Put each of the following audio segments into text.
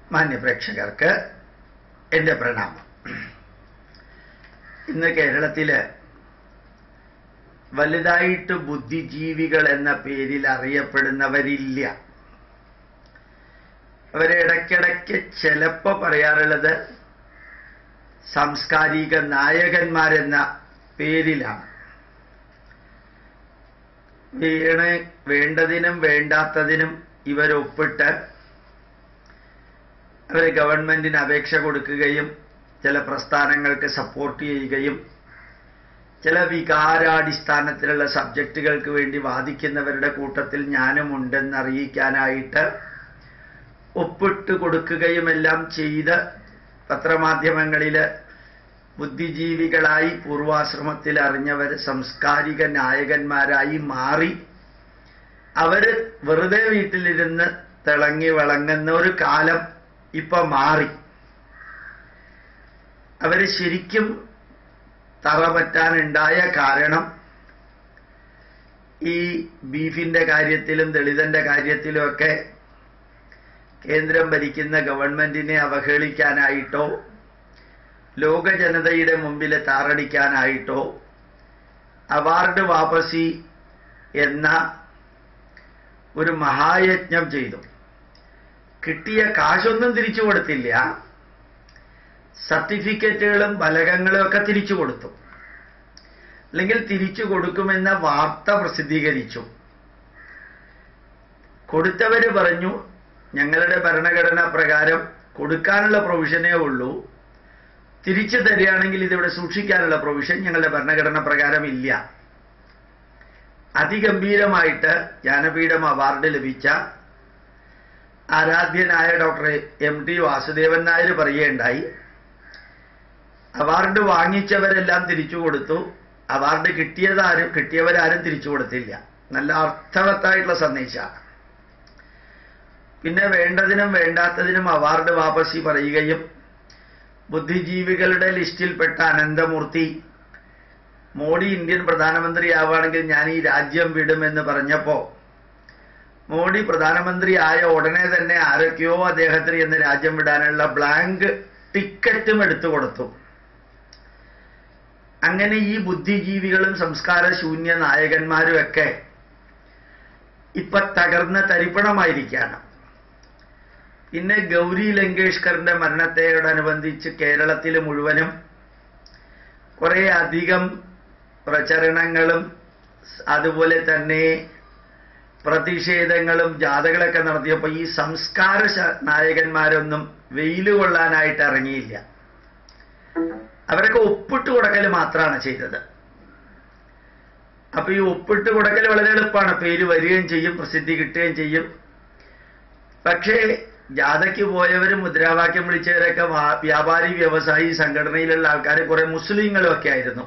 മാന്യപ്രേക്ഷകർക്ക് എൻ്റെ പ്രണാമം ഇന്ന് കേരളത്തില് വലുതായിട്ട് ബുദ്ധിജീവികൾ എന്ന പേരിൽ അറിയപ്പെടുന്നവരില്ല അവരെ ഇടയ്ക്കിടയ്ക്ക് ചിലപ്പോ പറയാറുള്ളത് സാംസ്കാരിക നായകന്മാരെന്ന പേരിലാണ് വീണ വേണ്ടതിനും വേണ്ടാത്തതിനും ഇവരൊപ്പിട്ട് അവർ ഗവൺമെന്റിന് അപേക്ഷ കൊടുക്കുകയും ചില പ്രസ്ഥാനങ്ങൾക്ക് സപ്പോർട്ട് ചെയ്യുകയും ചില വികാരാടിസ്ഥാനത്തിലുള്ള സബ്ജക്റ്റുകൾക്ക് വേണ്ടി വാദിക്കുന്നവരുടെ കൂട്ടത്തിൽ ഞാനും ഉണ്ടെന്ന് അറിയിക്കാനായിട്ട് ഒപ്പിട്ട് കൊടുക്കുകയുമെല്ലാം ചെയ്ത് പത്രമാധ്യമങ്ങളിൽ ബുദ്ധിജീവികളായി പൂർവാശ്രമത്തിൽ അറിഞ്ഞവർ സാംസ്കാരിക നായകന്മാരായി മാറി അവര് വെറുതെ വീട്ടിലിരുന്ന് തിളങ്ങി വിളങ്ങുന്ന ഒരു കാലം ഇപ്പൊ മാറി അവര് ശരിക്കും തറ പറ്റാനുണ്ടായ കാരണം ഈ ബീഫിന്റെ കാര്യത്തിലും ദളിതന്റെ കാര്യത്തിലും ഒക്കെ കേന്ദ്രം ഭരിക്കുന്ന ഗവൺമെന്റിനെ അവഹേളിക്കാനായിട്ടോ ലോക ജനതയുടെ മുമ്പിൽ താറടിക്കാനായിട്ടോ അവാർഡ് വാപസി എന്ന ഒരു മഹായജ്ഞം ചെയ്തു കിട്ടിയ കാശൊന്നും തിരിച്ചു കൊടുത്തില്ല സർട്ടിഫിക്കറ്റുകളും ഫലകങ്ങളും ഒക്കെ തിരിച്ചു കൊടുത്തു അല്ലെങ്കിൽ തിരിച്ചു കൊടുക്കുമെന്ന വാർത്ത പ്രസിദ്ധീകരിച്ചു കൊടുത്തവര് പറഞ്ഞു ഞങ്ങളുടെ ഭരണഘടന പ്രകാരം കൊടുക്കാനുള്ള പ്രൊവിഷനേ ഉള്ളൂ തിരിച്ചു തരികയാണെങ്കിൽ ഇതിവിടെ സൂക്ഷിക്കാനുള്ള പ്രൊവിഷൻ ഞങ്ങളുടെ ഭരണഘടന പ്രകാരം ഇല്ല അതിഗംഭീരമായിട്ട് ജ്ഞാനപീഠം അവാർഡ് ലഭിച്ച ആരാധ്യനായ doctor M T Vasudevan Nair പറയുകയുണ്ടായി അവാർഡ് വാങ്ങിച്ചവരെല്ലാം തിരിച്ചു കൊടുത്തു അവാർഡ് കിട്ടിയതാരും കിട്ടിയവരാരും തിരിച്ചു കൊടുത്തില്ല നല്ല അർത്ഥവത്തായിട്ടുള്ള സന്ദേശമാണ് പിന്നെ വേണ്ടതിനും വേണ്ടാത്തതിനും അവാർഡ് വാപസി പറയുകയും ബുദ്ധിജീവികളുടെ ലിസ്റ്റിൽപ്പെട്ട അനന്തമൂർത്തി മോഡി ഇന്ത്യൻ പ്രധാനമന്ത്രിയാവുകയാണെങ്കിൽ ഞാൻ ഈ രാജ്യം വിടുമെന്ന് പറഞ്ഞപ്പോ മോഡി പ്രധാനമന്ത്രി ആയ ഉടനെ തന്നെ ആരൊക്കെയോ അദ്ദേഹത്തിന് എന്ന് രാജ്യം വിടാനുള്ള ബ്ലാങ്ക് ടിക്കറ്റും എടുത്തു കൊടുത്തു അങ്ങനെ ഈ ബുദ്ധിജീവികളും സംസ്കാര ശൂന്യ നായകന്മാരും ഒക്കെ ഇപ്പൊ തകർന്ന തരിപ്പണമായിരിക്കുകയാണ് പിന്നെ ഗൗരി ലങ്കേഷ്കറിന്റെ മരണത്തോടനുബന്ധിച്ച് കേരളത്തിൽ മുഴുവനും കുറെ അധികം പ്രചരണങ്ങളും അതുപോലെ തന്നെ പ്രതിഷേധങ്ങളും ജാഥകളൊക്കെ നടത്തിയപ്പോൾ ഈ സംസ്കാര നായകന്മാരൊന്നും വെയിൽ കൊള്ളാനായിട്ട് ഇറങ്ങിയില്ല അവരൊക്കെ ഒപ്പിട്ട് കൊടുക്കൽ മാത്രമാണ് ചെയ്തത് അപ്പൊ ഈ ഒപ്പിട്ട് കൊടുക്കൽ വളരെ എളുപ്പമാണ് പേര് വരികയും ചെയ്യും പ്രസിദ്ധി കിട്ടുകയും ചെയ്യും പക്ഷേ ജാഥയ്ക്ക് പോയവരും മുദ്രാവാക്യം വിളിച്ചവരൊക്കെ വ്യാപാരി വ്യവസായി സംഘടനയിലുള്ള ആൾക്കാർ കുറെ മുസ്ലിങ്ങളും ഒക്കെ ആയിരുന്നു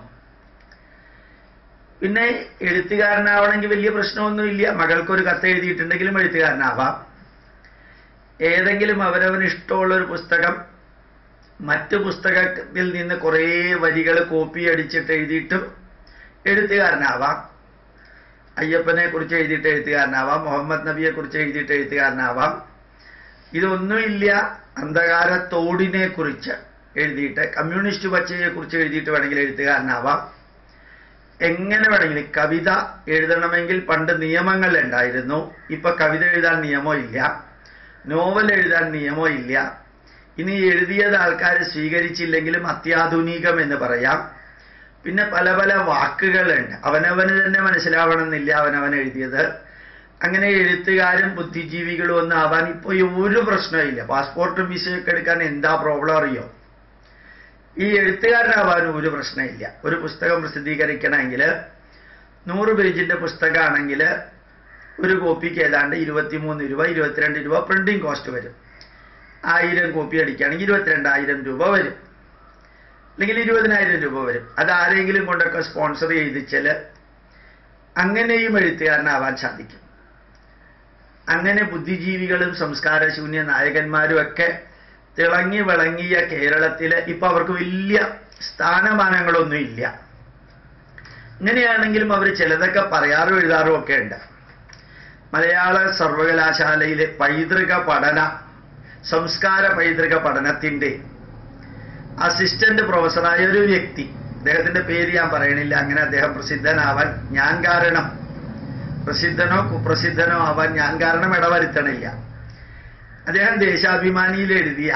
പിന്നെ എഴുത്തുകാരനാവണമെങ്കിൽ വലിയ പ്രശ്നമൊന്നുമില്ല മകൾക്കൊരു കത്ത് എഴുതിയിട്ടുണ്ടെങ്കിലും എഴുത്തുകാരനാവാം ഏതെങ്കിലും അവരവന് ഇഷ്ടമുള്ള ഒരു പുസ്തകം മറ്റു പുസ്തകത്തിൽ നിന്ന് കുറേ വരികൾ കോപ്പി അടിച്ചിട്ട് എഴുതിയിട്ടും എഴുത്തുകാരനാവാം അയ്യപ്പനെ കുറിച്ച് എഴുതിയിട്ട് എഴുത്തുകാരനാവാം മുഹമ്മദ് നബിയെ കുറിച്ച് എഴുതിയിട്ട് എഴുത്തുകാരനാവാം ഇതൊന്നുമില്ല അന്ധകാരത്തോടിനെ കുറിച്ച് എഴുതിയിട്ട് കമ്മ്യൂണിസ്റ്റ് പച്ചയെ കുറിച്ച് എഴുതിയിട്ട് വേണമെങ്കിൽ എഴുത്തുകാരനാവാം എങ്ങനെ വേണമെങ്കിലും കവിത എഴുതണമെങ്കിൽ പണ്ട് നിയമങ്ങൾ ഉണ്ടായിരുന്നു ഇപ്പൊ കവിത എഴുതാൻ നിയമം ഇല്ല നോവൽ എഴുതാൻ നിയമം ഇല്ല ഇനി എഴുതിയത് ആൾക്കാർ സ്വീകരിച്ചില്ലെങ്കിലും അത്യാധുനികം എന്ന് പറയാം പിന്നെ പല പല വാക്കുകളുണ്ട് അവനവന് തന്നെ മനസ്സിലാവണമെന്നില്ല അവനവൻ എഴുതിയത് അങ്ങനെ എഴുത്തുകാരും ബുദ്ധിജീവികളും ഒന്നും ആവാൻ ഇപ്പോൾ ഒരു പ്രശ്നമില്ല പാസ്പോർട്ടും വിസയൊക്കെ എടുക്കാൻ എന്താ പ്രോബ്ലം അറിയോ ഈ എഴുത്തുകാരനാവാനും ഒരു പ്രശ്നമില്ല ഒരു പുസ്തകം പ്രസിദ്ധീകരിക്കണമെങ്കിൽ നൂറ് പേജിന്റെ പുസ്തകമാണെങ്കിൽ ഒരു കോപ്പിക്ക് ഏതാണ്ട് ഇരുപത്തിമൂന്ന് രൂപ ഇരുപത്തിരണ്ട് രൂപ പ്രിന്റിംഗ് കോസ്റ്റ് വരും ആയിരം കോപ്പി അടിക്കുകയാണെങ്കിൽ ഇരുപത്തിരണ്ടായിരം രൂപ വരും അല്ലെങ്കിൽ ഇരുപതിനായിരം രൂപ വരും അത് ആരെങ്കിലും കൊണ്ടൊക്കെ സ്പോൺസർ ചെയ്തിച്ചാൽ അങ്ങനെയും എഴുത്തുകാരനാവാൻ സാധിക്കും അങ്ങനെ ബുദ്ധിജീവികളും സംസ്കാരശൂന്യ നായകന്മാരും ഒക്കെ തിളങ്ങി വിളങ്ങിയ കേരളത്തിൽ ഇപ്പൊ അവർക്ക് വലിയ സ്ഥാനമാനങ്ങളൊന്നും ഇല്ല ഇങ്ങനെയാണെങ്കിലും അവർ ചിലതൊക്കെ പറയാറും എഴുതാറും ഒക്കെ ഉണ്ട് മലയാള സർവകലാശാലയിലെ പൈതൃക പഠന സംസ്കാര പൈതൃക പഠനത്തിന്റെ അസിസ്റ്റന്റ് പ്രൊഫസറായ ഒരു വ്യക്തി അദ്ദേഹത്തിന്റെ പേര് ഞാൻ പറയണില്ല അങ്ങനെ അദ്ദേഹം പ്രസിദ്ധനാവാൻ ഞാൻ കാരണം പ്രസിദ്ധനോ കുപ്രസിദ്ധനോ ആവാൻ ഞാൻ കാരണം ഇടവരുത്തണില്ല അദ്ദേഹം ദേശാഭിമാനിയിൽ എഴുതിയ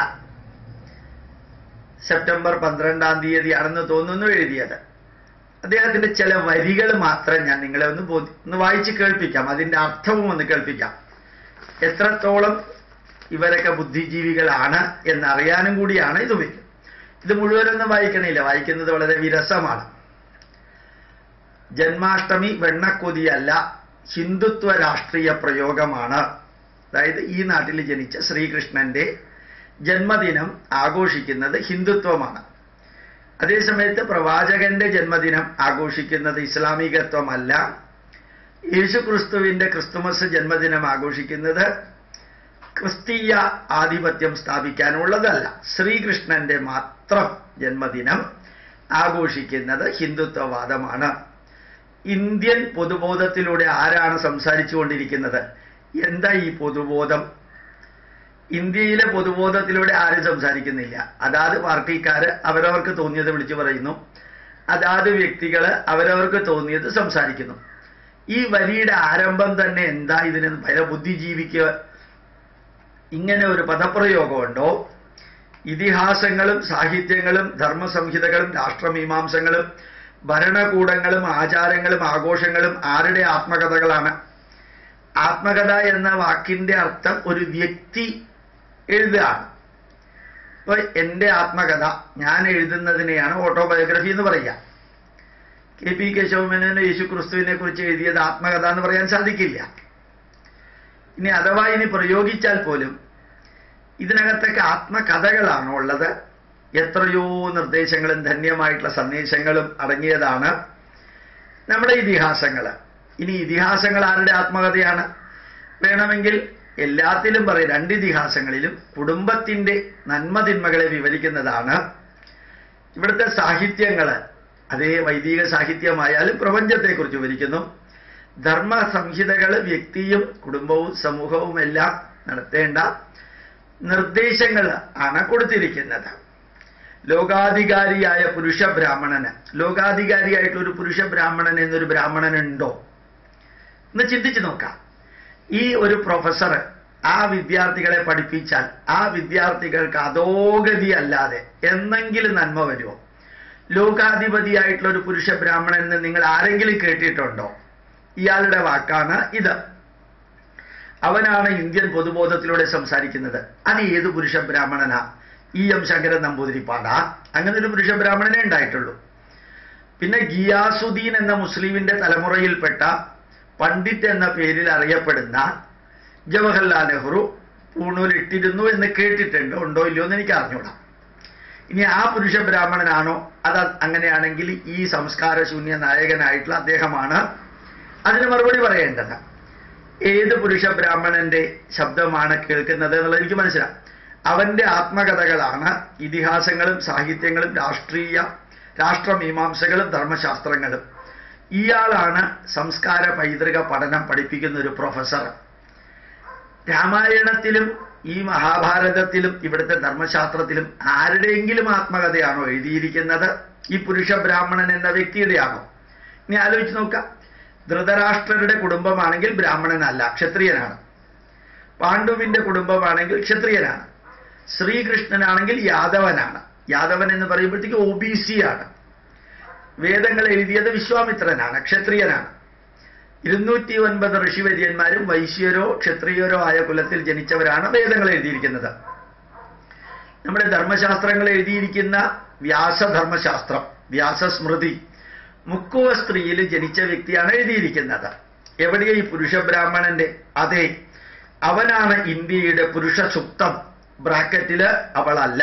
സെപ്റ്റംബർ പന്ത്രണ്ടാം തീയതിയാണെന്ന് തോന്നുന്നു എഴുതിയത് അദ്ദേഹത്തിന്റെ ചില വരികൾ മാത്രം ഞാൻ നിങ്ങളെ ഒന്ന് ബോധി ഒന്ന് വായിച്ച് കേൾപ്പിക്കാം അതിന്റെ അർത്ഥവും ഒന്ന് കേൾപ്പിക്കാം എത്രത്തോളം ഇവരൊക്കെ ബുദ്ധിജീവികളാണ് എന്നറിയാനും കൂടിയാണ് ഇത് ഉപയോഗിക്കുന്നത് ഇത് മുഴുവനൊന്നും വായിക്കണില്ല വായിക്കുന്നത് വളരെ വിരസമാണ് ജന്മാഷ്ടമി വെണ്ണക്കൊതിയല്ല ഹിന്ദുത്വ രാഷ്ട്രീയ പ്രയോഗമാണ് അതായത് ഈ നാട്ടിൽ ജനിച്ച ശ്രീകൃഷ്ണന്റെ ജന്മദിനം ആഘോഷിക്കുന്നത് ഹിന്ദുത്വമാണ് അതേസമയത്ത് പ്രവാചകന്റെ ജന്മദിനം ആഘോഷിക്കുന്നത് ഇസ്ലാമികത്വമല്ല യേശുക്രിസ്തുവിന്റെ ക്രിസ്തുമസ് ജന്മദിനം ആഘോഷിക്കുന്നത് ക്രിസ്തീയ ആധിപത്യം സ്ഥാപിക്കാനുള്ളതല്ല ശ്രീകൃഷ്ണന്റെ മാത്രം ജന്മദിനം ആഘോഷിക്കുന്നത് ഹിന്ദുത്വവാദമാണ് ഇന്ത്യൻ പൊതുബോധത്തിലൂടെ ആരാണ് സംസാരിച്ചു കൊണ്ടിരിക്കുന്നത് എന്താ ഈ പൊതുബോധം ഇന്ത്യയിലെ പൊതുബോധത്തിലൂടെ ആരും സംസാരിക്കുന്നില്ല അതാത് പാർട്ടിക്കാര് അവരവർക്ക് തോന്നിയത് വിളിച്ചു പറയുന്നു അതാത് വ്യക്തികള് അവരവർക്ക് തോന്നിയത് സംസാരിക്കുന്നു ഈ വരിയുടെ ആരംഭം തന്നെ എന്താ ഇതിന് ഭയ ബുദ്ധിജീവിക്ക് ഇങ്ങനെ ഒരു പദപ്രയോഗമുണ്ടോ ഇതിഹാസങ്ങളും സാഹിത്യങ്ങളും ധർമ്മസംഹിതകളും രാഷ്ട്രമീമാംസങ്ങളും ഭരണകൂടങ്ങളും ആചാരങ്ങളും ആഘോഷങ്ങളും ആരുടെ ആത്മകഥകളാണ് ആത്മകഥ എന്ന വാക്കിന്റെ അർത്ഥം ഒരു വ്യക്തി എഴുതുകയാണ് ഇപ്പൊ എൻ്റെ ആത്മകഥ ഞാൻ എഴുതുന്നതിനെയാണ് ഓട്ടോബയോഗ്രഫി എന്ന് പറയുക കെ പി കേശവമേനോന് യേശു ക്രിസ്തുവിനെ കുറിച്ച് എഴുതിയത് ആത്മകഥ എന്ന് പറയാൻ സാധിക്കില്ല ഇനി അഥവാ ഇനി പ്രയോഗിച്ചാൽ പോലും ഇതിനകത്തൊക്കെ ആത്മകഥകളാണോ ഉള്ളത് എത്രയോ നിർദ്ദേശങ്ങളും ധന്യമായിട്ടുള്ള സന്ദേശങ്ങളും അടങ്ങിയതാണ് നമ്മുടെ ഇതിഹാസങ്ങൾ ഇനി ഇതിഹാസങ്ങൾ ആരുടെ ആത്മകഥയാണ് വേണമെങ്കിൽ എല്ലാത്തിലും പറയും രണ്ട് ഇതിഹാസങ്ങളിലും കുടുംബത്തിന്റെ നന്മതിന്മകളെ വിവരിക്കുന്നതാണ് ഇവിടുത്തെ സാഹിത്യങ്ങൾ അതേ വൈദിക സാഹിത്യമായാലും പ്രപഞ്ചത്തെക്കുറിച്ച് വിവരിക്കുന്നു ധർമ്മ സംഹിതകൾ വ്യക്തിയും കുടുംബവും സമൂഹവും എല്ലാം നടത്തേണ്ട നിർദ്ദേശങ്ങൾ ആണ് കൊടുത്തിരിക്കുന്നത് ലോകാധികാരിയായ പുരുഷ ബ്രാഹ്മണന് ലോകാധികാരിയായിട്ടുള്ള ഒരു പുരുഷ ബ്രാഹ്മണൻ എന്നൊരു ബ്രാഹ്മണൻ ഉണ്ടോ എന്ന് ചിന്തിച്ചു നോക്കാം ഈ ഒരു പ്രൊഫസർ ആ വിദ്യാർത്ഥികളെ പഠിപ്പിച്ചാൽ ആ വിദ്യാർത്ഥികൾക്ക് അധോഗതി അല്ലാതെ എന്നെങ്കിലും നന്മ വരുമോ ലോകാധിപതിയായിട്ടുള്ള ഒരു പുരുഷ ബ്രാഹ്മണൻ എന്ന് നിങ്ങൾ ആരെങ്കിലും കേട്ടിട്ടുണ്ടോ ഇയാളുടെ വാക്കാണ് ഇത് അവനാണ് ഇന്ത്യൻ പൊതുബോധത്തിലൂടെ സംസാരിക്കുന്നത് അത് ഏത് പുരുഷ ബ്രാഹ്മണനാ ഇ എം ശങ്കരൻ നമ്പൂതിരിപ്പാടാ അങ്ങനെ ഒരു പുരുഷ ബ്രാഹ്മണനെ ഉണ്ടായിട്ടുള്ളൂ പിന്നെ ഗിയാസുദ്ദീൻ എന്ന മുസ്ലിമിന്റെ തലമുറയിൽപ്പെട്ട പണ്ഡിറ്റ് എന്ന പേരിൽ അറിയപ്പെടുന്ന ജവഹർലാൽ നെഹ്റു പൂണൂലിട്ടിരുന്നു എന്ന് കേട്ടിട്ടുണ്ട് ഉണ്ടോ ഇല്ലയോ എന്ന് എനിക്ക് അറിഞ്ഞൂടാ ഇനി ആ പുരുഷ ബ്രാഹ്മണനാണോ അത് അങ്ങനെയാണെങ്കിൽ ഈ സംസ്കാരശൂന്യ നായകനായിട്ടുള്ള അദ്ദേഹമാണ് അതിന് മറുപടി പറയേണ്ടത് ഏത് പുരുഷ ബ്രാഹ്മണന്റെ ശബ്ദമാണ് കേൾക്കുന്നത് എന്നുള്ളത് എനിക്ക് മനസ്സിലാവും അവന്റെ ആത്മകഥകളാണ് ഇതിഹാസങ്ങളും സാഹിത്യങ്ങളും രാഷ്ട്രീയ രാഷ്ട്രമീമാംസകളും ധർമ്മശാസ്ത്രങ്ങളും ഇയാളാണ് സംസ്കാര പൈതൃക പഠനം പഠിപ്പിക്കുന്ന ഒരു പ്രൊഫസർ രാമായണത്തിലും ഈ മഹാഭാരതത്തിലും ഇവിടുത്തെ ധർമ്മശാസ്ത്രത്തിലും ആരുടെയെങ്കിലും ആത്മകഥയാണോ എഴുതിയിരിക്കുന്നത് ഈ പുരുഷ ബ്രാഹ്മണൻ എന്ന വ്യക്തിയുടെയാണോ ഇനി ആലോചിച്ച് നോക്കാം ധൃതരാഷ്ട്രരുടെ കുടുംബമാണെങ്കിൽ ബ്രാഹ്മണനല്ല ക്ഷത്രിയനാണ് പാണ്ഡുവിന്റെ കുടുംബമാണെങ്കിൽ ക്ഷത്രിയനാണ് ശ്രീകൃഷ്ണനാണെങ്കിൽ യാദവനാണ് യാദവൻ എന്ന് പറയുമ്പോഴത്തേക്ക് ഒ ബി സി ആണ് വേദങ്ങൾ എഴുതിയത് വിശ്വാമിത്രനാണ് ക്ഷത്രിയനാണ് ഇരുന്നൂറ്റി ഒൻപത് ഋഷിവര്യന്മാരും വൈശ്യരോ ക്ഷത്രിയരോ ആയ കുലത്തിൽ ജനിച്ചവരാണ് വേദങ്ങൾ എഴുതിയിരിക്കുന്നത് നമ്മുടെ ധർമ്മശാസ്ത്രങ്ങൾ എഴുതിയിരിക്കുന്ന വ്യാസധർമ്മശാസ്ത്രം വ്യാസസ്മൃതി മുക്കുവ സ്ത്രീയിൽ ജനിച്ച വ്യക്തിയാണ് എഴുതിയിരിക്കുന്നത് എവിടെയാ ഈ പുരുഷ ബ്രാഹ്മണന്റെ അതെ അവനാണ് ഇന്ത്യയുടെ പുരുഷ സുക്തം ബ്രാക്കറ്റില് അവളല്ല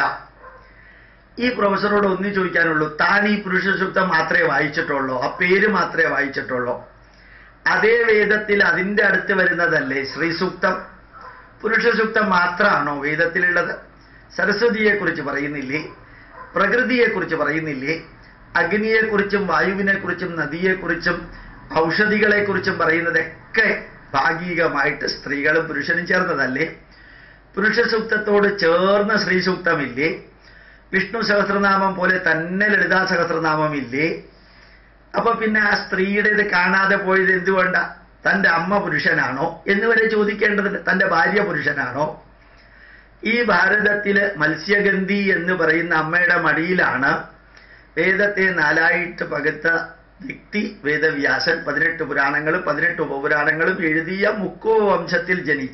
ഈ പ്രൊഫസറോട് ഒന്ന് ചോദിക്കാനുള്ളൂ താൻ ഈ പുരുഷ സൂക്തം മാത്രമേ വായിച്ചിട്ടുള്ളൂ ആ പേര് മാത്രമേ വായിച്ചിട്ടുള്ളൂ അതേ വേദത്തിൽ അതിന്റെ അടുത്ത് വരുന്നതല്ലേ ശ്രീ സൂക്തം പുരുഷ സൂക്തം മാത്രമാണോ വേദത്തിലുള്ളത് സരസ്വതിയെക്കുറിച്ച് പറയുന്നില്ലേ പ്രകൃതിയെക്കുറിച്ച് പറയുന്നില്ലേ അഗ്നിയെക്കുറിച്ചും വായുവിനെക്കുറിച്ചും നദിയെക്കുറിച്ചും ഔഷധികളെക്കുറിച്ചും പറയുന്നതൊക്കെ ഭാഗികമായിട്ട് സ്ത്രീകളും പുരുഷനും ചേർന്നതല്ലേ പുരുഷ സൂക്തത്തോട് ചേർന്ന ശ്രീ സൂക്തമില്ലേ വിഷ്ണു സഹസ്രനാമം പോലെ തന്നെ ലളിതാ സഹസ്രനാമം ഇല്ലേ അപ്പൊ പിന്നെ ആ സ്ത്രീയുടെ ഇത് കാണാതെ പോയത് എന്തുകൊണ്ടാ തന്റെ അമ്മ പുരുഷനാണോ എന്ന് വരെ ചോദിക്കേണ്ടതുണ്ട് തന്റെ ഭാര്യ പുരുഷനാണോ ഈ ഭാരതത്തില് മത്സ്യഗന്ധി എന്ന് പറയുന്ന അമ്മയുടെ മടിയിലാണ് വേദത്തെ നാലായിട്ട് പകുത്ത വ്യക്തി വേദവ്യാസൻ പതിനെട്ട് പുരാണങ്ങളും പതിനെട്ട് ഉപപുരാണങ്ങളും എഴുതിയ മുക്കോ വംശത്തിൽ ജനിച്ച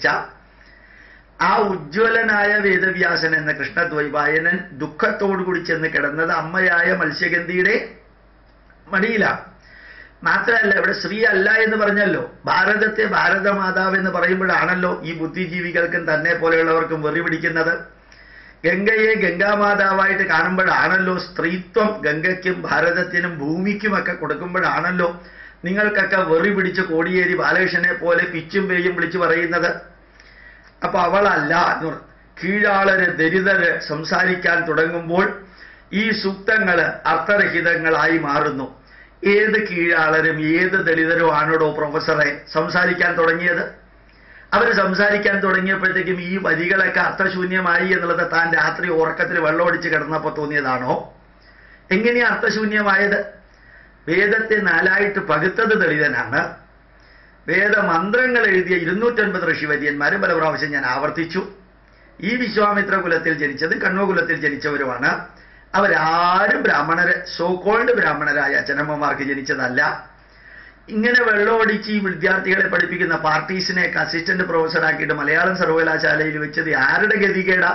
ആ ഉജ്ജ്വലനായ വേദവ്യാസൻ എന്ന കൃഷ്ണദ്വൈപായനൻ ദുഃഖത്തോടുകൂടി ചെന്ന് കിടന്നത് അമ്മയായ മത്സ്യഗന്ധിയുടെ മടിയിലാണ് മാത്രമല്ല ഇവിടെ സ്ത്രീ അല്ല എന്ന് പറഞ്ഞല്ലോ ഭാരതത്തെ ഭാരതമാതാവ് എന്ന് പറയുമ്പോഴാണല്ലോ ഈ ബുദ്ധിജീവികൾക്കും തന്നെ പോലെയുള്ളവർക്കും വെറി പിടിക്കുന്നത് ഗംഗയെ ഗംഗാമാതാവായിട്ട് കാണുമ്പോഴാണല്ലോ സ്ത്രീത്വം ഗംഗയ്ക്കും ഭാരതത്തിനും ഭൂമിക്കുമൊക്കെ കൊടുക്കുമ്പോഴാണല്ലോ നിങ്ങൾക്കൊക്കെ വെറി പിടിച്ച് കോടിയേരി ബാലകൃഷ്ണനെ പോലെ പിച്ചും പേയും വിളിച്ചു പറയുന്നത് അപ്പൊ അവളല്ല എന്ന് പറ- കീഴാളര് ദരിദ്രര് സംസാരിക്കാൻ തുടങ്ങുമ്പോൾ ഈ സൂക്തങ്ങള് അർത്ഥരഹിതങ്ങളായി മാറുന്നു ഏത് കീഴാളരും ഏത് ദളിതരും ആണോടോ പ്രൊഫസറെ സംസാരിക്കാൻ തുടങ്ങിയത് അവർ സംസാരിക്കാൻ തുടങ്ങിയപ്പോഴത്തേക്കും ഈ വരികളൊക്കെ അർത്ഥശൂന്യമായി എന്നുള്ളത് താൻ രാത്രി ഉറക്കത്തിൽ വെള്ളമൊടിച്ച് കിടന്നപ്പോൾ തോന്നിയതാണോ എങ്ങനെയാ അർത്ഥശൂന്യമായത് വേദത്തെ നാലായിട്ട് പകുത്തത് ദളിതനാണ് വേദമന്ത്രങ്ങൾ എഴുതിയ ഇരുന്നൂറ്റൻപത് ഋഷിവര്യന്മാർ പല പ്രാവശ്യം ഞാൻ ആവർത്തിച്ചു ഈ വിശ്വാമിത്ര കുലത്തിൽ ജനിച്ചതും കണ്ണൂർ കുലത്തിൽ ജനിച്ചവരുമാണ് അവരാരും ബ്രാഹ്മണര് സോക്കോൾഡ് ബ്രാഹ്മണരായ അച്ഛനമ്മമാർക്ക് ജനിച്ചതല്ല ഇങ്ങനെ വെള്ളമൊടിച്ച് ഈ വിദ്യാർത്ഥികളെ പഠിപ്പിക്കുന്ന പാർട്ടീസിനെയൊക്കെ അസിസ്റ്റന്റ് പ്രൊഫസറാക്കിയിട്ട് മലയാളം സർവകലാശാലയിൽ വെച്ചത് ആരുടെ ഗതികേടാ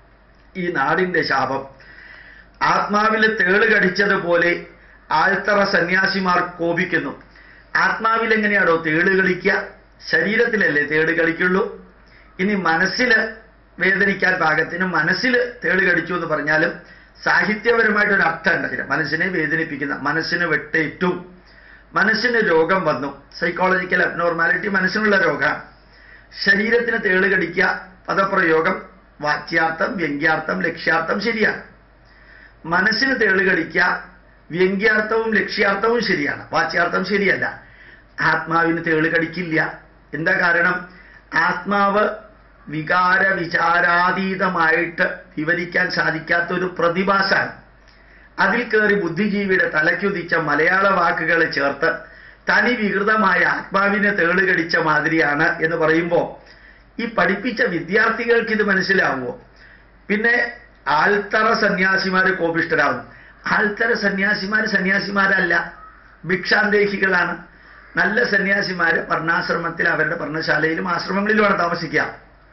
ഈ നാടിന്റെ ശാപം ആത്മാവിൽ തേള് കടിച്ചതുപോലെ ആൾത്തറ സന്യാസിമാർ കോപിക്കുന്നു ആത്മാവിൽ എങ്ങനെയാണോ തേള് കളിക്കുക ശരീരത്തിലല്ലേ തേള് കളിക്കുള്ളൂ ഇനി മനസ്സിൽ വേദനിക്കാൻ പാകത്തിന് മനസ്സിൽ തേള് കടിച്ചു എന്ന് പറഞ്ഞാലും സാഹിത്യപരമായിട്ട് ഒരു അർത്ഥം ഉണ്ട് അതിന് മനസ്സിനെ വേദനിപ്പിക്കുന്ന മനസ്സിന് വെട്ടേറ്റു മനസ്സിന് രോഗം വന്നു സൈക്കോളജിക്കൽ അബ്നോർമാലിറ്റി മനസ്സിനുള്ള രോഗമാണ് ശരീരത്തിന് തേള് കടിക്കുക പദപ്രയോഗം വാച്യാർത്ഥം വ്യംഗ്യാർത്ഥം ലക്ഷ്യാർത്ഥം ശരിയാണ് മനസ്സിന് തേള് കടിക്കുക വ്യംഗ്യാർത്ഥവും ലക്ഷ്യാർത്ഥവും ശരിയാണ് വാച്യാർത്ഥം ശരിയല്ല ആത്മാവിന് തേള് കടിക്കില്ല എന്താ കാരണം ആത്മാവ് വികാര വിചാരാതീതമായിട്ട് വിവരിക്കാൻ സാധിക്കാത്ത ഒരു പ്രതിഭാസമാണ് അതിൽ കയറി ബുദ്ധിജീവിയുടെ തലയ്ക്കുതിച്ച മലയാള വാക്കുകൾ ചേർത്ത് തനി വികൃതമായ ആത്മാവിനെ തേള് കടിച്ച മാതിരിയാണ് എന്ന് പറയുമ്പോൾ ഈ പഠിപ്പിച്ച വിദ്യാർത്ഥികൾക്ക് ഇത് മനസ്സിലാവുമോ പിന്നെ ആൽത്തറ സന്യാസിമാര് കോപിഷ്ടരാകും ആൽത്തറ സന്യാസിമാർ സന്യാസിമാരല്ല ഭിക്ഷാന്തേഹികളാണ് നല്ല സന്യാസിമാര് വർണ്ണാശ്രമത്തിൽ അവരുടെ പർണശാലയിലും ആശ്രമങ്ങളിലുമാണ് താമസിക്കുക